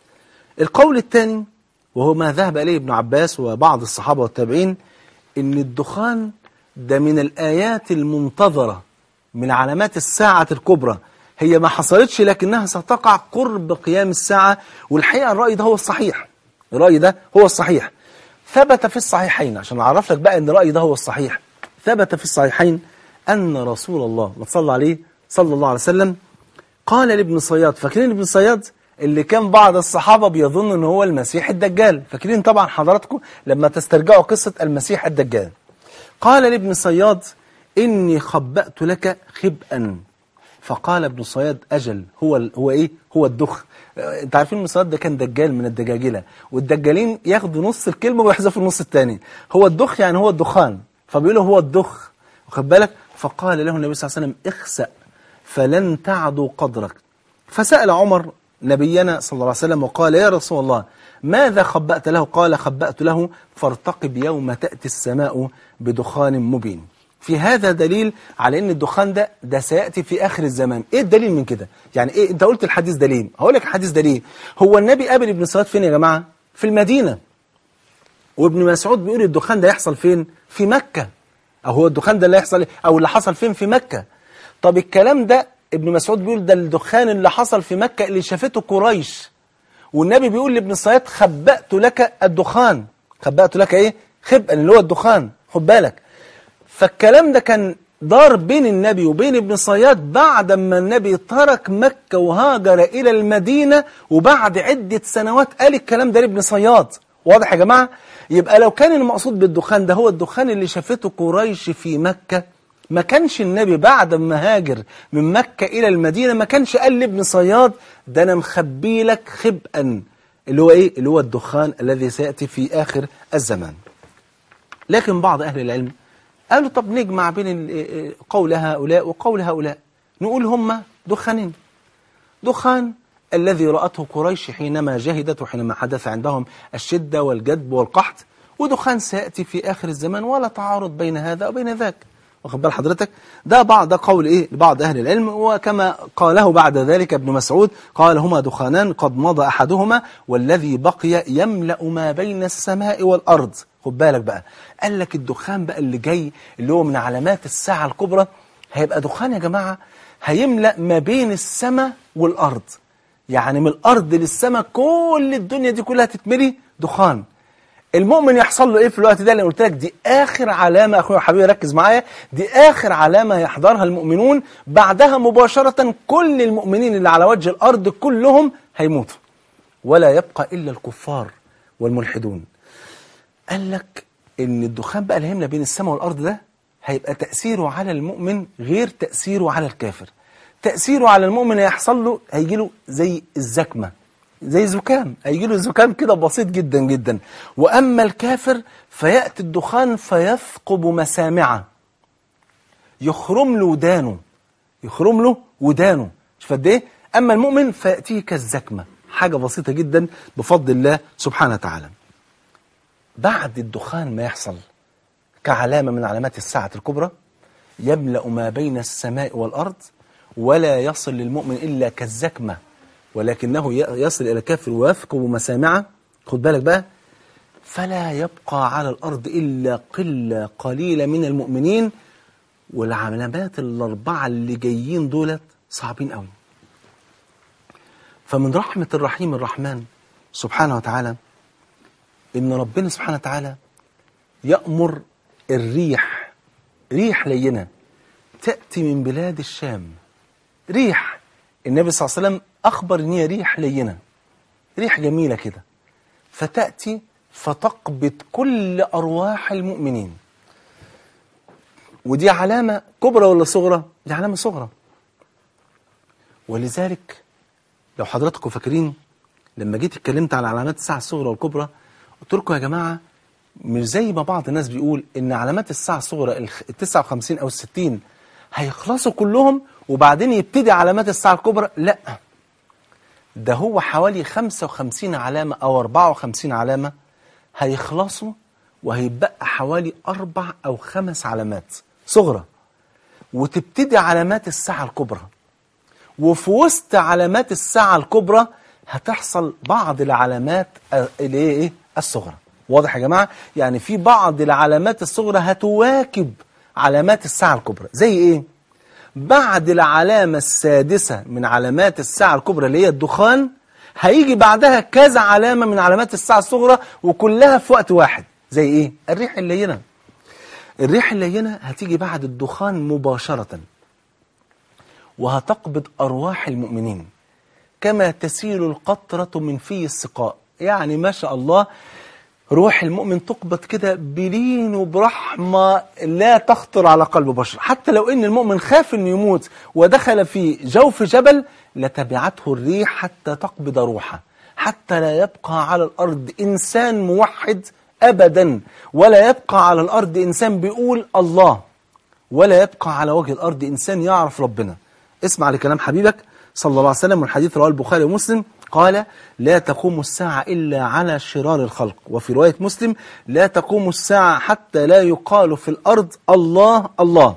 القول الثاني وهو ما ذهب إليه ابن عباس وبعض الصحابة والتابعين إن الدخان ده من الآيات المنتظرة من علامات الساعة الكبرى هي ما حصلتش لكنها ستقع قرب قيام الساعة والحقيقة الرأي ده هو الصحيح الرأي ده هو الصحيح ثبت في الصحيحين عشان أعرف لك بقى أن الرأي ده هو الصحيح ثبت في الصحيحين أن رسول الله ما تصلى عليه صلى الله عليه وسلم قال لابن صياد فاكرين ابن صياد اللي كان بعض الصحابة بيظن ان هو المسيح الدجال فاكرين طبعا حضراتكم لما تسترجعوا قصة المسيح الدجال قال لابن صياد إني خبأت لك خبئا فقال ابن صياد أجل هو هو إيه هو الدخ انت عارفين ابن صياد ده كان دجال من الدجاجلة والدجالين ياخدوا نص الكلمة ويحذفوا النص الثاني هو الدخ يعني هو الدخان فبيقولوا هو الدخ واخد بالك فقال له النبي صلى الله عليه وسلم اخسأ فلن تعدوا قدرك فسأل عمر نبينا صلى الله عليه وسلم وقال يا رسول الله ماذا خبأت له قال خبأت له فارتقب يوم تأتي السماء بدخان مبين في هذا دليل على ان الدخان ده ده سيأتي في آخر الزمان ايه الدليل من كده يعني ايه انت قلت الحديث دليل هقول لك الحديث دليل هو النبي قابل ابن صياد فين يا جماعة في المدينة وابن مسعود بيقول الدخان ده يحصل فين في مكة او هو الدخان ده اللي يحصل او اللي حصل فين في مكة طب الكلام ده ابن مسعود بيقول ده الدخان اللي حصل في مكة اللي شافته قريش والنبي بيقول لابن صياد خبأت لك الدخان خبأت لك ايه خبأ اللي هو الدخان خد بالك فالكلام ده كان دار بين النبي وبين ابن صياد بعد ما النبي ترك مكة وهاجر إلى المدينة وبعد عدة سنوات قال الكلام ده لابن صياد واضح يا جماعة يبقى لو كان المقصود بالدخان ده هو الدخان اللي شافته قريش في مكة ما كانش النبي بعد ما هاجر من مكة إلى المدينة ما كانش قال لابن صياد ده أنا مخبي لك خبئا اللي هو إيه اللي هو الدخان الذي سيأتي في آخر الزمان لكن بعض أهل العلم قالوا طب نجمع بين قول هؤلاء وقول هؤلاء نقول هم دخانين دخان الذي رأته قريش حينما جهدت وحينما حدث عندهم الشدة والجدب والقحط ودخان سيأتي في آخر الزمان ولا تعارض بين هذا وبين ذاك واخد بال حضرتك ده بعض ده قول ايه لبعض اهل العلم وكما قاله بعد ذلك ابن مسعود قال هما دخانان قد مضى احدهما والذي بقي يملا ما بين السماء والارض خد بالك بقى قال لك الدخان بقى اللي جاي اللي هو من علامات الساعه الكبرى هيبقى دخان يا جماعه هيملا ما بين السماء والارض يعني من الارض للسماء كل الدنيا دي كلها تتملي دخان المؤمن يحصل له ايه في الوقت ده اللي قلت لك دي اخر علامه اخويا حبيبي ركز معايا دي اخر علامه يحضرها المؤمنون بعدها مباشره كل المؤمنين اللي على وجه الارض كلهم هيموتوا ولا يبقى الا الكفار والملحدون قال لك ان الدخان بقى اللي هيملى بين السماء والارض ده هيبقى تاثيره على المؤمن غير تاثيره على الكافر تاثيره على المؤمن هيحصل له هيجي له زي الزكمه زي زكام هيجي له زكام كده بسيط جدا جدا واما الكافر فياتي الدخان فيثقب مسامعه يخرم له ودانه يخرم له ودانه شوف قد ايه اما المؤمن فياتيه كالزكمه حاجه بسيطه جدا بفضل الله سبحانه وتعالى بعد الدخان ما يحصل كعلامه من علامات الساعه الكبرى يملا ما بين السماء والارض ولا يصل للمؤمن الا كالزكمه ولكنه ي- يصل الى الكافر ويثقب مسامعه خد بالك بقى فلا يبقى على الارض الا قله قليله من المؤمنين والعلامات الاربعه اللي جايين دولت صعبين قوي فمن رحمه الرحيم الرحمن سبحانه وتعالى ان ربنا سبحانه وتعالى يامر الريح ريح لينه تاتي من بلاد الشام ريح النبي صلى الله عليه وسلم اخبر ان هي ريح لينه ريح جميله كده فتاتي فتقبض كل ارواح المؤمنين ودي علامه كبرى ولا صغرى دي علامه صغرى ولذلك لو حضراتكم فاكرين لما جيت اتكلمت على علامات الساعه الصغرى والكبرى قلت لكم يا جماعه مش زي ما بعض الناس بيقول ان علامات الساعه الصغرى ال 59 او ال 60 هيخلصوا كلهم وبعدين يبتدي علامات الساعه الكبرى لا ده هو حوالي 55 علامه او 54 علامه هيخلصوا وهيبقى حوالي اربع او خمس علامات صغرى وتبتدي علامات الساعه الكبرى وفي وسط علامات الساعة الكبرى هتحصل بعض العلامات آه، اللي هي ايه الصغرى واضح يا جماعة يعني في بعض العلامات الصغرى هتواكب علامات الساعة الكبرى زي ايه بعد العلامة السادسة من علامات الساعة الكبرى اللي هي الدخان هيجي بعدها كذا علامة من علامات الساعة الصغرى وكلها في وقت واحد زي ايه الريح اللينة الريح اللينة هتيجي بعد الدخان مباشرة وهتقبض أرواح المؤمنين كما تسيل القطرة من في السقاء يعني ما شاء الله روح المؤمن تقبض كده بلين وبرحمة لا تخطر على قلب بشر حتى لو ان المؤمن خاف انه يموت ودخل في جوف جبل لتبعته الريح حتى تقبض روحه حتى لا يبقى على الأرض إنسان موحد أبدا ولا يبقى على الأرض إنسان بيقول الله ولا يبقى على وجه الأرض إنسان يعرف ربنا اسمع لكلام حبيبك صلى الله عليه وسلم والحديث رواه البخاري ومسلم قال لا تقوم الساعة إلا على شرار الخلق وفي رواية مسلم لا تقوم الساعة حتى لا يقال في الأرض الله الله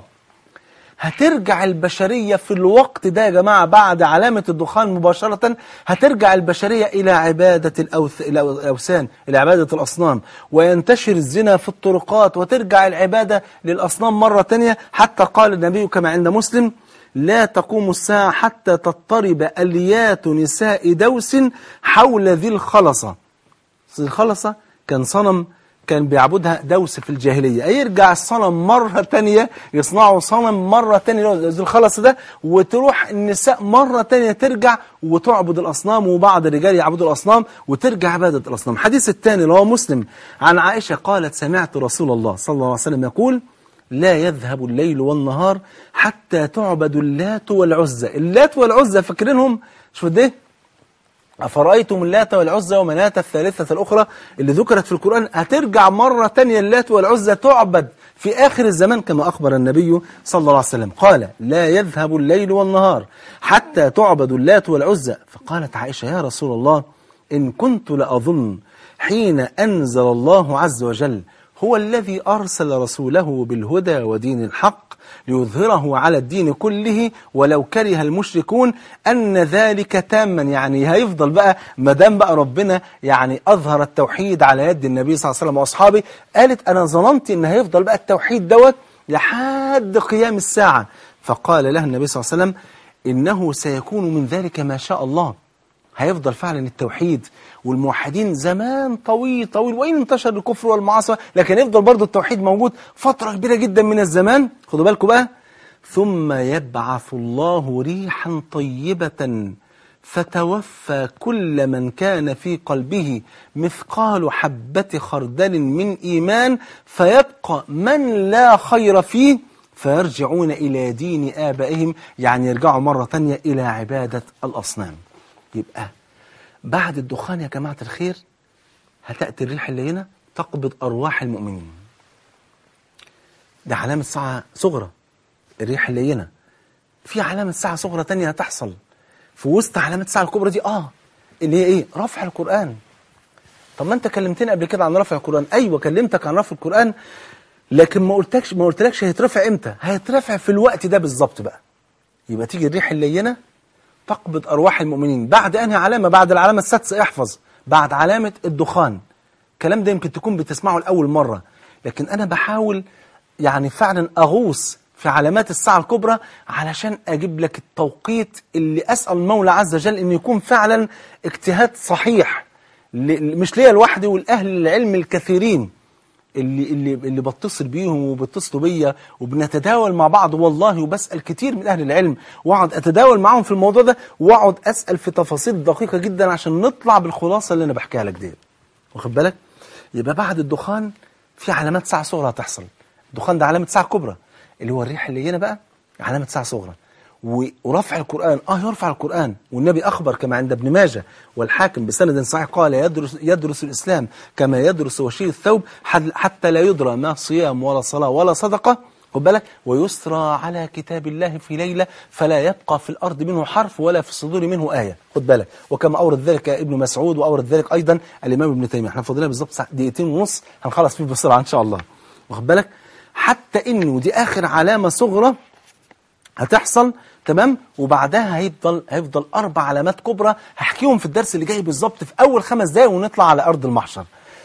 هترجع البشرية في الوقت ده يا جماعة بعد علامة الدخان مباشرة هترجع البشرية إلى عبادة الأوث... الأوثان إلى عبادة الأصنام وينتشر الزنا في الطرقات وترجع العبادة للأصنام مرة تانية حتى قال النبي كما عند مسلم لا تقوم الساعة حتى تضطرب أليات نساء دوس حول ذي الخلصة ذي الخلصة كان صنم كان بيعبدها دوس في الجاهلية يرجع الصنم مرة تانية يصنعوا صنم مرة تانية ذي الخلص ده وتروح النساء مرة تانية ترجع وتعبد الأصنام وبعض الرجال يعبدوا الأصنام وترجع عبادة الأصنام الحديث الثاني اللي هو مسلم عن عائشة قالت سمعت رسول الله صلى الله عليه وسلم يقول لا يذهب الليل والنهار حتى تعبد اللات والعزى اللات والعزى فاكرينهم شوف ده أفرأيتم اللات والعزى ومناة الثالثة الأخرى اللي ذكرت في القرآن هترجع مرة تانية اللات والعزى تعبد في آخر الزمان كما أخبر النبي صلى الله عليه وسلم قال لا يذهب الليل والنهار حتى تعبد اللات والعزى فقالت عائشة يا رسول الله إن كنت لأظن حين أنزل الله عز وجل هو الذي أرسل رسوله بالهدى ودين الحق ليظهره على الدين كله ولو كره المشركون أن ذلك تاما يعني هيفضل بقى مدام بقى ربنا يعني أظهر التوحيد على يد النبي صلى الله عليه وسلم وأصحابه قالت أنا ظننت أن هيفضل بقى التوحيد دوت لحد قيام الساعة فقال لها النبي صلى الله عليه وسلم إنه سيكون من ذلك ما شاء الله هيفضل فعلا التوحيد والموحدين زمان طويل طويل وإن انتشر الكفر والمعاصي لكن يفضل برضو التوحيد موجود فترة كبيرة جدا من الزمان خدوا بالكم بقى ثم يبعث الله ريحا طيبة فتوفى كل من كان في قلبه مثقال حبة خردل من إيمان فيبقى من لا خير فيه فيرجعون إلى دين آبائهم يعني يرجعوا مرة تانية إلى عبادة الأصنام يبقى بعد الدخان يا جماعة الخير هتأتي الريح اللينة تقبض أرواح المؤمنين ده علامة ساعة صغرى الريح اللينة في علامة ساعة صغرى تانية هتحصل في وسط علامة الساعة الكبرى دي اه اللي هي ايه رفع القرآن طب ما انت كلمتني قبل كده عن رفع القرآن ايوه كلمتك عن رفع القرآن لكن ما قلتكش ما قلتلكش هيترفع امتى هيترفع في الوقت ده بالظبط بقى يبقى تيجي الريح اللينة تقبض أرواح المؤمنين بعد أنهي علامة بعد العلامة السادسة احفظ بعد علامة الدخان الكلام ده يمكن تكون بتسمعه لأول مرة لكن أنا بحاول يعني فعلا أغوص في علامات الساعة الكبرى علشان أجيب لك التوقيت اللي أسأل المولى عز وجل أن يكون فعلا اجتهاد صحيح ل- مش ليا لوحدي والأهل العلم الكثيرين اللي اللي اللي بتصل بيهم وبيتصلوا بيا وبنتداول مع بعض والله وبسال كتير من اهل العلم واقعد اتداول معاهم في الموضوع ده واقعد اسال في تفاصيل دقيقه جدا عشان نطلع بالخلاصه اللي انا بحكيها لك دي واخد بالك يبقى بعد الدخان في علامات ساعه صغرى هتحصل الدخان ده علامه ساعه كبرى اللي هو الريح اللي هنا بقى علامه ساعه صغرى و- ورفع القرآن اه يرفع القرآن والنبي أخبر كما عند ابن ماجه والحاكم بسند صحيح قال يدرس, يدرس الإسلام كما يدرس وشير الثوب حد- حتى لا يدرى ما صيام ولا صلاة ولا صدقة خد بالك ويسرى على كتاب الله في ليلة فلا يبقى في الأرض منه حرف ولا في الصدور منه آية خد بالك وكما أورد ذلك ابن مسعود وأورد ذلك أيضا الإمام ابن تيمية احنا فاضلنا بالظبط ساعة- دقيقتين ونص هنخلص فيه بسرعة إن شاء الله واخد بالك حتى إنه دي آخر علامة صغرى هتحصل تمام وبعدها هيفضل هيفضل اربع علامات كبرى هحكيهم في الدرس اللي جاي بالظبط في اول خمس دقايق ونطلع على ارض المحشر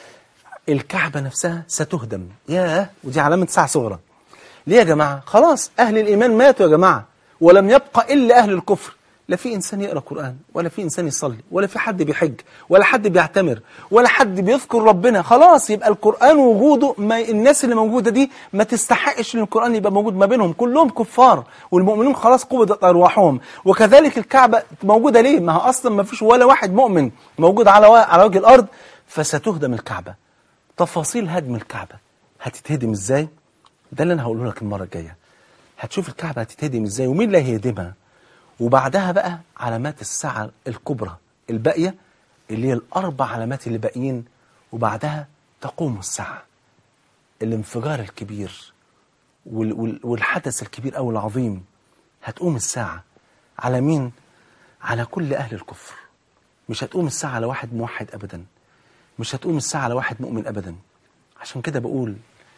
الكعبه نفسها ستهدم ياه ودي علامه ساعه صغرى ليه يا جماعه خلاص اهل الايمان ماتوا يا جماعه ولم يبقى الا اهل الكفر لا في انسان يقرا قران ولا في انسان يصلي ولا في حد بيحج ولا حد بيعتمر ولا حد بيذكر ربنا خلاص يبقى القران وجوده ما الناس اللي موجوده دي ما تستحقش ان القران يبقى موجود ما بينهم كلهم كفار والمؤمنون خلاص قبضت ارواحهم وكذلك الكعبه موجوده ليه ما هو اصلا ما فيش ولا واحد مؤمن موجود على و- على وجه الارض فستهدم الكعبه تفاصيل هدم الكعبه هتتهدم ازاي ده اللي انا هقوله لك المره الجايه هتشوف الكعبه هتتهدم ازاي ومين اللي هيهدمها وبعدها بقى علامات الساعة الكبرى الباقية اللي هي الأربع علامات اللي باقيين وبعدها تقوم الساعة الانفجار الكبير وال- وال- والحدث الكبير أو العظيم هتقوم الساعة على مين؟ على كل أهل الكفر مش هتقوم الساعة على واحد موحد أبدا مش هتقوم الساعة على واحد مؤمن أبدا عشان كده بقول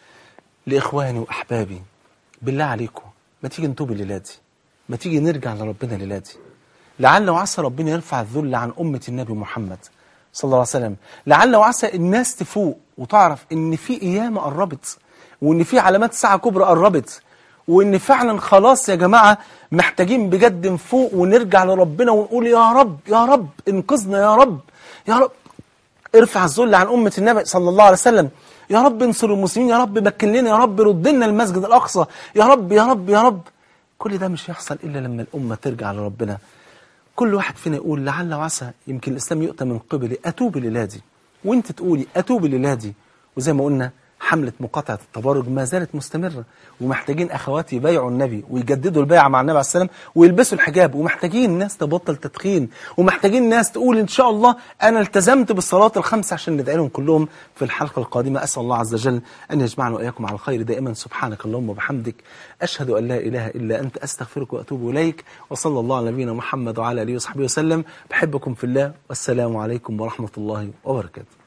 لإخواني وأحبابي بالله عليكم ما تيجي نتوب الليلة دي ما تيجي نرجع لربنا الليلة دي لعل وعسى ربنا يرفع الذل عن أمة النبي محمد صلى الله عليه وسلم لعل وعسى الناس تفوق وتعرف إن في قيامة قربت وإن في علامات ساعة كبرى قربت وإن فعلا خلاص يا جماعة محتاجين بجد نفوق ونرجع لربنا ونقول يا رب يا رب انقذنا يا رب يا رب ارفع الذل عن أمة النبي صلى الله عليه وسلم يا رب انصر المسلمين يا رب مكن لنا يا رب رد لنا المسجد الأقصى يا رب يا رب يا رب كل ده مش هيحصل إلا لما الأمة ترجع لربنا كل واحد فينا يقول لعل وعسى يمكن الإسلام يؤتى من قبلي أتوب للادي وانت تقولي أتوب للادي وزي ما قلنا حملة مقاطعة التبرج ما زالت مستمرة ومحتاجين أخواتي يبايعوا النبي ويجددوا البيعة مع النبي عليه السلام ويلبسوا الحجاب ومحتاجين ناس تبطل تدخين ومحتاجين ناس تقول إن شاء الله أنا التزمت بالصلاة الخمسة عشان ندعي لهم كلهم في الحلقة القادمة أسأل الله عز وجل أن يجمعنا وإياكم على الخير دائما سبحانك اللهم وبحمدك أشهد أن لا إله إلا أنت أستغفرك وأتوب إليك وصلى الله على نبينا محمد وعلى آله وصحبه وسلم بحبكم في الله والسلام عليكم ورحمة الله وبركاته